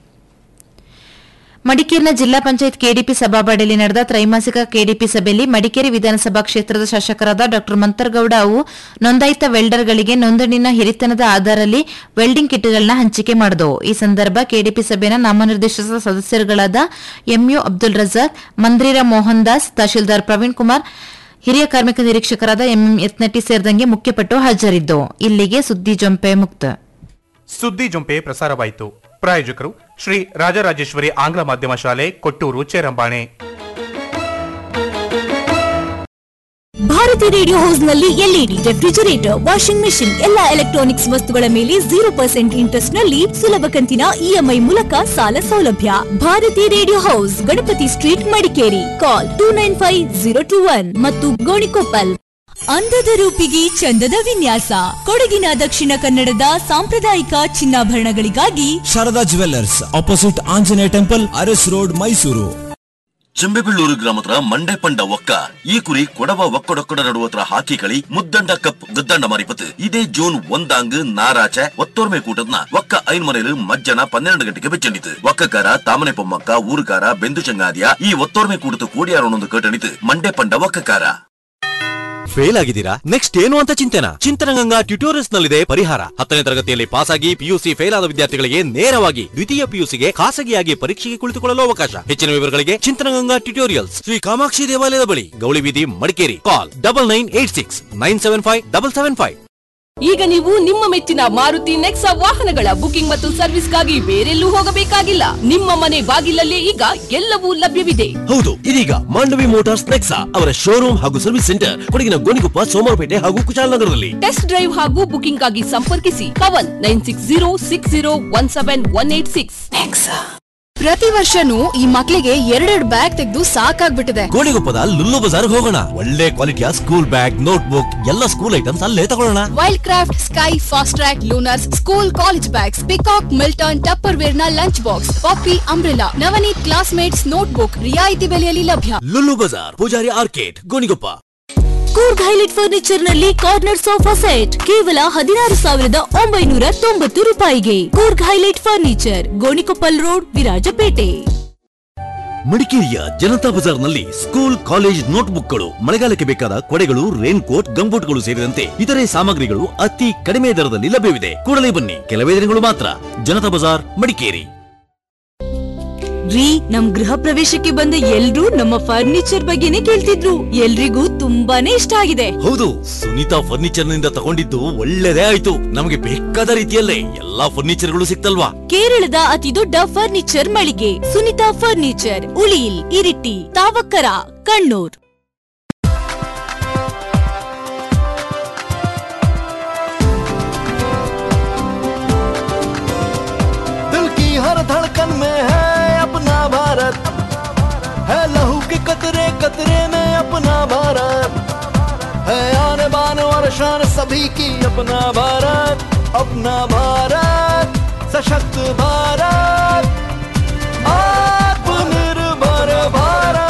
Speaker 17: ಮಡಿಕೇರಿನ ಜಿಲ್ಲಾ ಪಂಚಾಯತ್ ಕೆಡಿಪಿ ಸಭಾಬಾಡಿಯಲ್ಲಿ ನಡೆದ ತ್ರೈಮಾಸಿಕ ಕೆಡಿಪಿ ಸಭೆಯಲ್ಲಿ ಮಡಿಕೇರಿ ವಿಧಾನಸಭಾ ಕ್ಷೇತ್ರದ ಶಾಸಕರಾದ ಡಾ ಮಂತರ್ಗೌಡ ಅವು ನೋಂದಾಯಿತ ವೆಲ್ಡರ್ಗಳಿಗೆ ನೋಂದಣಿನ ಹಿರಿತನದ ಆಧಾರಲ್ಲಿ ವೆಲ್ಡಿಂಗ್ ಕಿಟ್ಗಳನ್ನ ಹಂಚಿಕೆ ಮಾಡಿದವು ಈ ಸಂದರ್ಭ ಕೆಡಿಪಿ ಸಭೆಯ ನಾಮನಿರ್ದೇಶಿತ ಸದಸ್ಯರುಗಳಾದ ಎಂಯು ಅಬ್ದುಲ್ ರಜಾಕ್ ಮಂದ್ರಿರ ಮೋಹನ್ ದಾಸ್ ತಹಶೀಲ್ದಾರ್ ಪ್ರವೀಣ್ ಕುಮಾರ್ ಹಿರಿಯ ಕಾರ್ಮಿಕ ನಿರೀಕ್ಷಕರಾದ ಎಂಎಂ ಯತ್ನಟ್ಟಿ ಸೇರಿದಂಗೆ ಮುಖ್ಯಪಟ್ಟು ಹಾಜರಿದ್ದವು ಇಲ್ಲಿಗೆ ಸುದ್ದಿ ಜೊಂಪೆ ಮುಕ್ತ
Speaker 16: ಸುದ್ದಿ ಜೊಂಪೆ ಪ್ರಸಾರವಾಯಿತು ಪ್ರಾಯೋಜಕರು ಶ್ರೀ ರಾಜರಾಜೇಶ್ವರಿ ಆಂಗ್ಲ ಮಾಧ್ಯಮ ಶಾಲೆ ಕೊಟ್ಟೂರು ಚೇರಂಬಾಣೆ
Speaker 18: ಭಾರತಿ ರೇಡಿಯೋ ಹೌಸ್ ನಲ್ಲಿ ಎಲ್ಇಡಿ ರೆಫ್ರಿಜರೇಟರ್ ವಾಷಿಂಗ್ ಮೆಷಿನ್ ಎಲ್ಲಾ ಎಲೆಕ್ಟ್ರಾನಿಕ್ಸ್ ವಸ್ತುಗಳ ಮೇಲೆ ಜೀರೋ ಪರ್ಸೆಂಟ್ ಇಂಟ್ರೆಸ್ಟ್ ನಲ್ಲಿ ಸುಲಭ ಕಂತಿನ ಇಎಂಐ ಮೂಲಕ ಸಾಲ ಸೌಲಭ್ಯ Bharati radio house Ganapati street Madikeri call two nine five zero two one ಮತ್ತು ಗೋಣಿಕೊಪ್ಪಲ್ ಅಂದದ ರೂಪಿಗೆ ಚಂದದ ವಿನ್ಯಾಸ ಕೊಡಗಿನ ದಕ್ಷಿಣ ಕನ್ನಡದ ಸಾಂಪ್ರದಾಯಿಕ ಚಿನ್ನಾಭರಣಗಳಿಗಾಗಿ
Speaker 19: Sharada jewellers opposite Anjaneya temple Aras road Mysuru
Speaker 20: Chembebelluru ಗ್ರಾಮದ ಮಂಡೆ ಪಂಡ ಒಕ್ಕ ಈ ಕುರಿ ಕೊಡವ ಒಕ್ಕಡೊಕ್ಕಡ ನಡುವತ್ರ ಹಾಕಿ களி ಮುದ್ದಂಡ ಕಪ್ ಗದ್ದಣ್ಣ ಮಾರಿಪತ್ತು ಇದೇ ಜೂನ್ ಒಂದಾಂಗ್ ನಾರಾಚೆ ಒತ್ತೋರ್ಮೆ ಕೂಟದ್ನ ಒಕ್ಕ ಐನ್ಮನೆಲು ಮಜ್ಜನ ಪನ್ನೆರಡು ಗಂಟೆಗೆ ಬೆಚ್ಚಂಡಿತು ಒಕ್ಕಕಾರ ತಾಮನೆ ಪೊಮ್ಮಕ್ಕ ಊರುಕಾರ ಬೆಂದು ಚಂಗಾದಿಯ ಈ ಒತ್ತೋರ್ಮೆ ಕೂಟದ ಕೂಡಿಯಾರೋಣೊಂದು ಕೇಟಣಿತು ಮಂಡೆ ಪಂಡ ಒಕ್ಕಕಾರ
Speaker 21: ಫೇಲ್ ಆಗಿದ್ದೀರಾ ನೆಕ್ಸ್ಟ್ ಏನು ಅಂತ ಚಿಂತೆನಾ ಚಿಂತನಗಂಗಾ ಟ್ಯುಟೋರಿಯಲ್ಸ್ ನಲ್ಲಿದೆ ಪರಿಹಾರ ಹತ್ತನೇ ತರಗತಿಯಲ್ಲಿ ಪಾಸ್ ಆಗಿ ಪಿಯುಸಿ ಫೇಲ್ ಆದ ವಿದ್ಯಾರ್ಥಿಗಳಿಗೆ ನೇರವಾಗಿ ದ್ವಿತೀಯ ಪಿಯುಸಿಗೆ ಖಾಸಗಿಯಾಗಿ ಪರೀಕ್ಷೆಗೆ ಕುಳಿತುಕೊಳ್ಳಲು ಅವಕಾಶ ಹೆಚ್ಚಿನ ವಿವರಗಳಿಗೆ ಚಿಂತನಗಂಗಾ ಟ್ಯುಟೋರಿಯಲ್ಸ್ ಶ್ರೀ ಕಾಮಾಕ್ಷಿ ದೇವಾಲಯದ ಬಳಿ ಗೌಳಿ ಬೀದಿ Madikeri call double nine eight six nine seven five double seven five
Speaker 22: ಈಗ ನೀವು ನಿಮ್ಮ ಮೆಚ್ಚಿನ ಮಾರುತಿ ನೆಕ್ಸಾ ವಾಹನಗಳ ಬುಕಿಂಗ್ ಮತ್ತು ಸರ್ವಿಸ್ಗಾಗಿ ಬೇರೆಲ್ಲೂ ಹೋಗಬೇಕಾಗಿಲ್ಲ ನಿಮ್ಮ ಮನೆ ಬಾಗಿಲಲ್ಲೇ ಈಗ ಎಲ್ಲವೂ ಲಭ್ಯವಿದೆ
Speaker 21: ಹೌದು ಇದೀಗ ಮಾಂಡವಿ ಮೋಟಾರ್ಸ್ ನೆಕ್ಸಾ ಅವರ ಶೋರೂಮ್ ಹಾಗೂ ಸರ್ವಿಸ್ ಸೆಂಟರ್ ಕೊಡಗಿನ ಗೋಣಿಕೊಪ್ಪ ಸೋಮವಾರಪೇಟೆ ಹಾಗೂ ಕುಶಾಲನಗರದಲ್ಲಿ
Speaker 22: ಟೆಸ್ಟ್ ಡ್ರೈವ್ ಹಾಗೂ ಬುಕಿಂಗ್ ಆಗಿ ಸಂಪರ್ಕಿಸಿ Kavan nine six zero six zero one seven one eight six
Speaker 23: ಪ್ರತಿ ವರ್ಷನೂ ಈ ಮಕ್ಳಿಗೆ ಎರಡೆರಡು ಬ್ಯಾಗ್ ತೆಗೆದು ಸಾಕಾಗ್ಬಿಟ್ಟಿದೆ
Speaker 21: ಗೋಣಿಗೊಪ್ಪದ ಲುಲ್ಲು ಬಜಾರ್ ಹೋಗೋಣ ಒಳ್ಳೆ ಕ್ವಾಲಿಟಿಯ ಸ್ಕೂಲ್ ಬ್ಯಾಗ್ ನೋಟ್ ಬುಕ್ ಎಲ್ಲ ಸ್ಕೂಲ್ ಐಟಮ್ಸ್ ಅಲ್ಲೇ ತಗೊಳ್ಳೋಣ
Speaker 23: Wildcraft sky Fastrack Luners school college bags Peacock Milton Tupperware ನ lunch box Poppy umbrella Navneet classmates note book ರಿಯಾಯಿತಿ ಬೆಲೆಯಲ್ಲಿ ಲಭ್ಯ
Speaker 21: Lulu Bazaar Pujari arcade Gonikoppa
Speaker 18: Coorg highlight furniture ನಲ್ಲಿ ಕಾರ್ನರ್ ಸೋಫಾ ಸೆಟ್ ಕೇವಲ ಹದಿನಾರು ಸಾವಿರದ ಒಂಬೈನೂರ ತೊಂಬತ್ತು ರೂಪಾಯಿಗೆ Coorg highlight furniture Gonikoppal road Virajpet
Speaker 21: ಮಡಿಕೇರಿಯ ಜನತಾ ಬಜಾರ್ನಲ್ಲಿ ಸ್ಕೂಲ್ ಕಾಲೇಜ್ ನೋಟ್ಬುಕ್ಗಳು ಮಳೆಗಾಲಕ್ಕೆ ಬೇಕಾದ ಕೊಡೆಗಳು ರೈನ್ ಕೋಟ್ ಗಂಬೂಟ್ಗಳು ಸೇರಿದಂತೆ ಇತರೆ ಸಾಮಗ್ರಿಗಳು ಅತಿ ಕಡಿಮೆ ದರದಲ್ಲಿ ಲಭ್ಯವಿದೆ ಕೂಡಲೇ ಬನ್ನಿ ಕೆಲವೇ ದಿನಗಳು ಮಾತ್ರ ಜನತಾ ಬಜಾರ್ ಮಡಿಕೇರಿ
Speaker 18: ರೀ ನಮ್ ಗೃಹ ಪ್ರವೇಶಕ್ಕೆ ಬಂದ ಎಲ್ರೂ ನಮ್ಮ ಫರ್ನಿಚರ್ ಬಗ್ಗೆನೇ ಕೇಳ್ತಿದ್ರು ಎಲ್ರಿಗೂ ತುಂಬಾನೇ ಇಷ್ಟ ಆಗಿದೆ
Speaker 21: ಹೌದು ಸುನೀತಾ ಫರ್ನಿಚರ್ ನಿಂದ ತಗೊಂಡಿದ್ದು ಒಳ್ಳೆದೇ ಆಯ್ತು ನಮಗೆ ಬೇಕಾದ ರೀತಿಯಲ್ಲೇ ಎಲ್ಲಾ ಫರ್ನಿಚರ್ಗಳು ಸಿಕ್ತಲ್ವಾ
Speaker 18: ಕೇರಳದ ಅತಿ ದೊಡ್ಡ ಫರ್ನಿಚರ್ ಮಳಿಗೆ ಸುನಿತಾ ಫರ್ನಿಚರ್ ಉಳಿಯಿಲ್ ಇರಿಟಿ ತಾವಕ್ಕರ ಕಣ್ಣೂರ್
Speaker 7: दिल की हर धड़कन में है अपना भारत है लहू के कतरे कतरे में अपना भारत है आने बान और शान सभी की अपना भारत अपना भारत सशक्त भारत आत्मनिर्भर भारत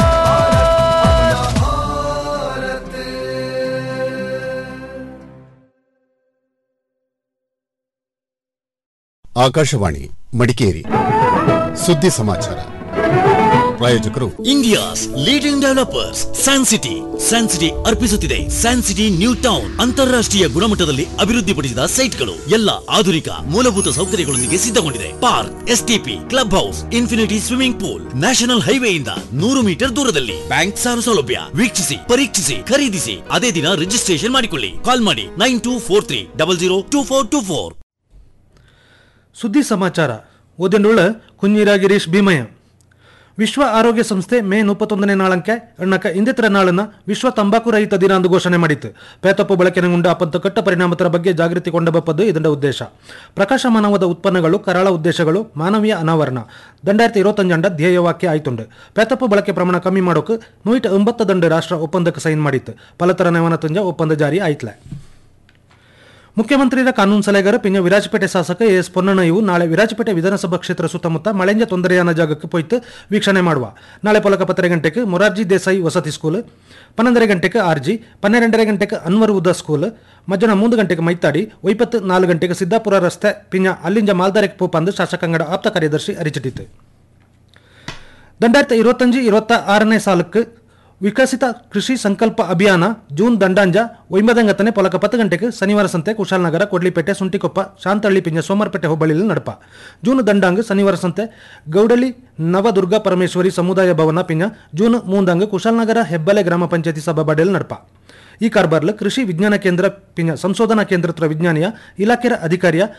Speaker 24: ಆಕಾಶವಾಣಿ ಮಡಿಕೇರಿ ಸುದ್ದಿ ಸಮಾಚಾರ ಪ್ರಾಯೋಜಕರು
Speaker 21: India's leading developers Sun City Sun City ಅರ್ಪಿಸುತ್ತಿದೆ ಸ್ಯಾನ್ ಸಿಟಿ ನ್ಯೂ ಟೌನ್ ಅಂತಾರಾಷ್ಟ್ರೀಯ ಗುಣಮಟ್ಟದಲ್ಲಿ ಅಭಿವೃದ್ಧಿಪಡಿಸಿದ ಸೈಟ್ಗಳು ಎಲ್ಲ ಆಧುನಿಕ ಮೂಲಭೂತ ಸೌಕರ್ಯಗಳೊಂದಿಗೆ ಸಿದ್ಧಗೊಂಡಿದೆ park STP club house infinity swimming pool national ಹೈವೇಯಿಂದ ನೂರು ಮೀಟರ್ ದೂರದಲ್ಲಿ ಬ್ಯಾಂಕ್ ಸಾಲ ಸೌಲಭ್ಯ ವೀಕ್ಷಿಸಿ ಪರೀಕ್ಷಿಸಿ ಖರೀದಿಸಿ ಅದೇ ದಿನ ರಿಜಿಸ್ಟ್ರೇಷನ್ ಮಾಡಿಕೊಳ್ಳಿ ಕಾಲ್ ಮಾಡಿ nine two four three double zero two four two four
Speaker 25: ಸುದ್ದಿ ಸಮಾಚಾರ ಓದೆಂಡುಳ್ಳ ಕುഞ്ഞിರ ಗಿರೀಶ್ ಭೀಮಯ್ಯ
Speaker 3: ವಿಶ್ವ ಆರೋಗ್ಯ ಸಂಸ್ಥೆ ಮೇ ಮುಪ್ಪತ್ತೊಂದನೇ ನಾಳಂಕೆ ಅಣ್ಣಕ ಇಂದಿತರ ನಾಳನ್ನ ವಿಶ್ವ ತಂಬಾಕು ರಹಿತ ದಿನ ಎಂದು ಘೋಷಣೆ ಮಾಡಿತ್ತು ಪೇತಪ್ಪು ಬಳಕೆನಗುಂಡ ಅಪಂತ ಕಟ್ಟ ಪರಿಣಾಮತರ ಬಗ್ಗೆ ಜಾಗೃತಿ ಕೊಂಡಬಪ್ಪದ್ದು ಇದರ ಉದ್ದೇಶ ಪ್ರಕಾಶಮಾನವಾದ ಉತ್ಪನ್ನಗಳು ಕರಾಳ ಉದ್ದೇಶಗಳು ಮಾನವೀಯ ಅನಾವರಣ ದಂಡಾಯಿರത്തി ഇരുപത്തഞ്ചണ്ട ಧ್ಯೇಯವಾಕ್ಯ ಆಯ್ತುಂಡು ಪೇತಪ್ಪು ಬಳಕೆ ಪ್ರಮಾಣ ಕಮ್ಮಿ ಮಾಡೋಕೆ ನೂಟ ಒಂಬತ್ತು ದಂಡ ರಾಷ್ಟ್ರ ಒಪ್ಪಂದಕ್ಕೆ ಸೈನ್ ಮಾಡಿತ್ತು ಪಲತರ ನೆವನ ತುಂಜ ಒಪ್ಪಂದ ಜಾರಿ ಆಯ್ತಲೆ ಮುಖ್ಯಮಂತ್ರಿಯ ಕಾನೂನು ಸಲಹೆಗಾರ ಪಿಂಜ ವಿರಾಜಪೇಟೆ ಶಾಸಕ ಎಸ್ ಪೊನ್ನಣ್ಣ ಇವು ನಾಳೆ ವಿರಾಜಪೇಟೆ ವಿಧಾನಸಭಾ ಕ್ಷೇತ್ರ ಸುತ್ತಮುತ್ತ ಮಳೆಂಜ ತೊಂದರೆಯಾನ ಜಾಗಕ್ಕೆ ಪೋಯ್ತು ವೀಕ್ಷಣೆ ಮಾಡುವ ನಾಳೆ ಪೊಲಕ ಪತ್ತರೆ ಗಂಟೆಗೆ ಮೊರಾರ್ಜಿ ದೇಸಾಯಿ ವಸತಿ ಸ್ಕೂಲ್ ಪನ್ನೊಂದரை ಗಂಟೆಗೆ ಆರ್ಜಿ ಪನ್ನೆರಡரை ಗಂಟೆಗೆ ಅನ್ವರ್ ಉದಾ ಸ್ಕೂಲ್ ಮಧ್ಯಾಹ್ನ ಮೂರು ಗಂಟೆಗೆ ಮೈತಾಡಿ ಒಯ್ಪತ್ತು ನಾಲ್ಕು ಗಂಟೆಗೆ ಸಿದ್ದಾಪುರ ರಸ್ತೆ ಪಿಂಜ ಅಲ್ಲಿಂಜ ಮಾಲ್ದಾರೆಗೆ ಪೋಪಂದು ಶಾಸಕಾಂಗಡ ಆಪ್ತ ಕಾರ್ಯದರ್ಶಿ ಅರಿಚಿಟ್ಟಿತು ದಂಡಾಯಿರത്തി ഇരുപത്തഞ്ച് ഇരുപത്തി ಆರನೇ ಸಾಲಕ್ಕೆ ವಿಕಸಿತ ಕೃಷಿ ಸಂಕಲ್ಪ ಅಭಿಯಾನ ಜೂನ್ ದಂಡಾಂಜ ಒಂಬತ್ತಂಗತ್ತನೇ ಪೊಲಕ ಪತ್ತು ಗಂಟೆಗೆ ಶನಿವಾರ ಸಂತೆ ಕುಶಾಲನಗರ ಕೊಡ್ಲಿಪೇಟೆ ಸುಂಟಿಕೊಪ್ಪ ಶಾಂತಹಳ್ಳಿ ಪಿಂಜ ಸೋಮವಾರಪೇಟೆ ಹೋಬಳಿಯಲ್ಲಿ ನಡಪ ಜೂನ್ ದಂಡಾಂಗ್ ಶನಿವಾರ ಸಂತೆ ಗೌಡಳಿ ನವದುರ್ಗಾ ಪರಮೇಶ್ವರಿ ಸಮುದಾಯ ಭವನ ಪಿಂಜ ಜೂನ್ ಮೂಂದಂಗ್ ಕುಶಾಲನಗರ ಹೆಬ್ಬಲೆ ಗ್ರಾಮ ಪಂಚಾಯತಿ ಸಭಾಬಾಡೆಯಲ್ಲಿ ನಡಪ ಈ ಕಾರ್ಬಾರ್ಲು ಕೃಷಿ ವಿಜ್ಞಾನ ಕೇಂದ್ರ ಪಿಂಜ ಸಂಶೋಧನಾ ಕೇಂದ್ರತ್ರ ವಿಜ್ಞಾನಿಯ ಇಲಾಖೆಯ ಅಧಿಕಾರಿಯ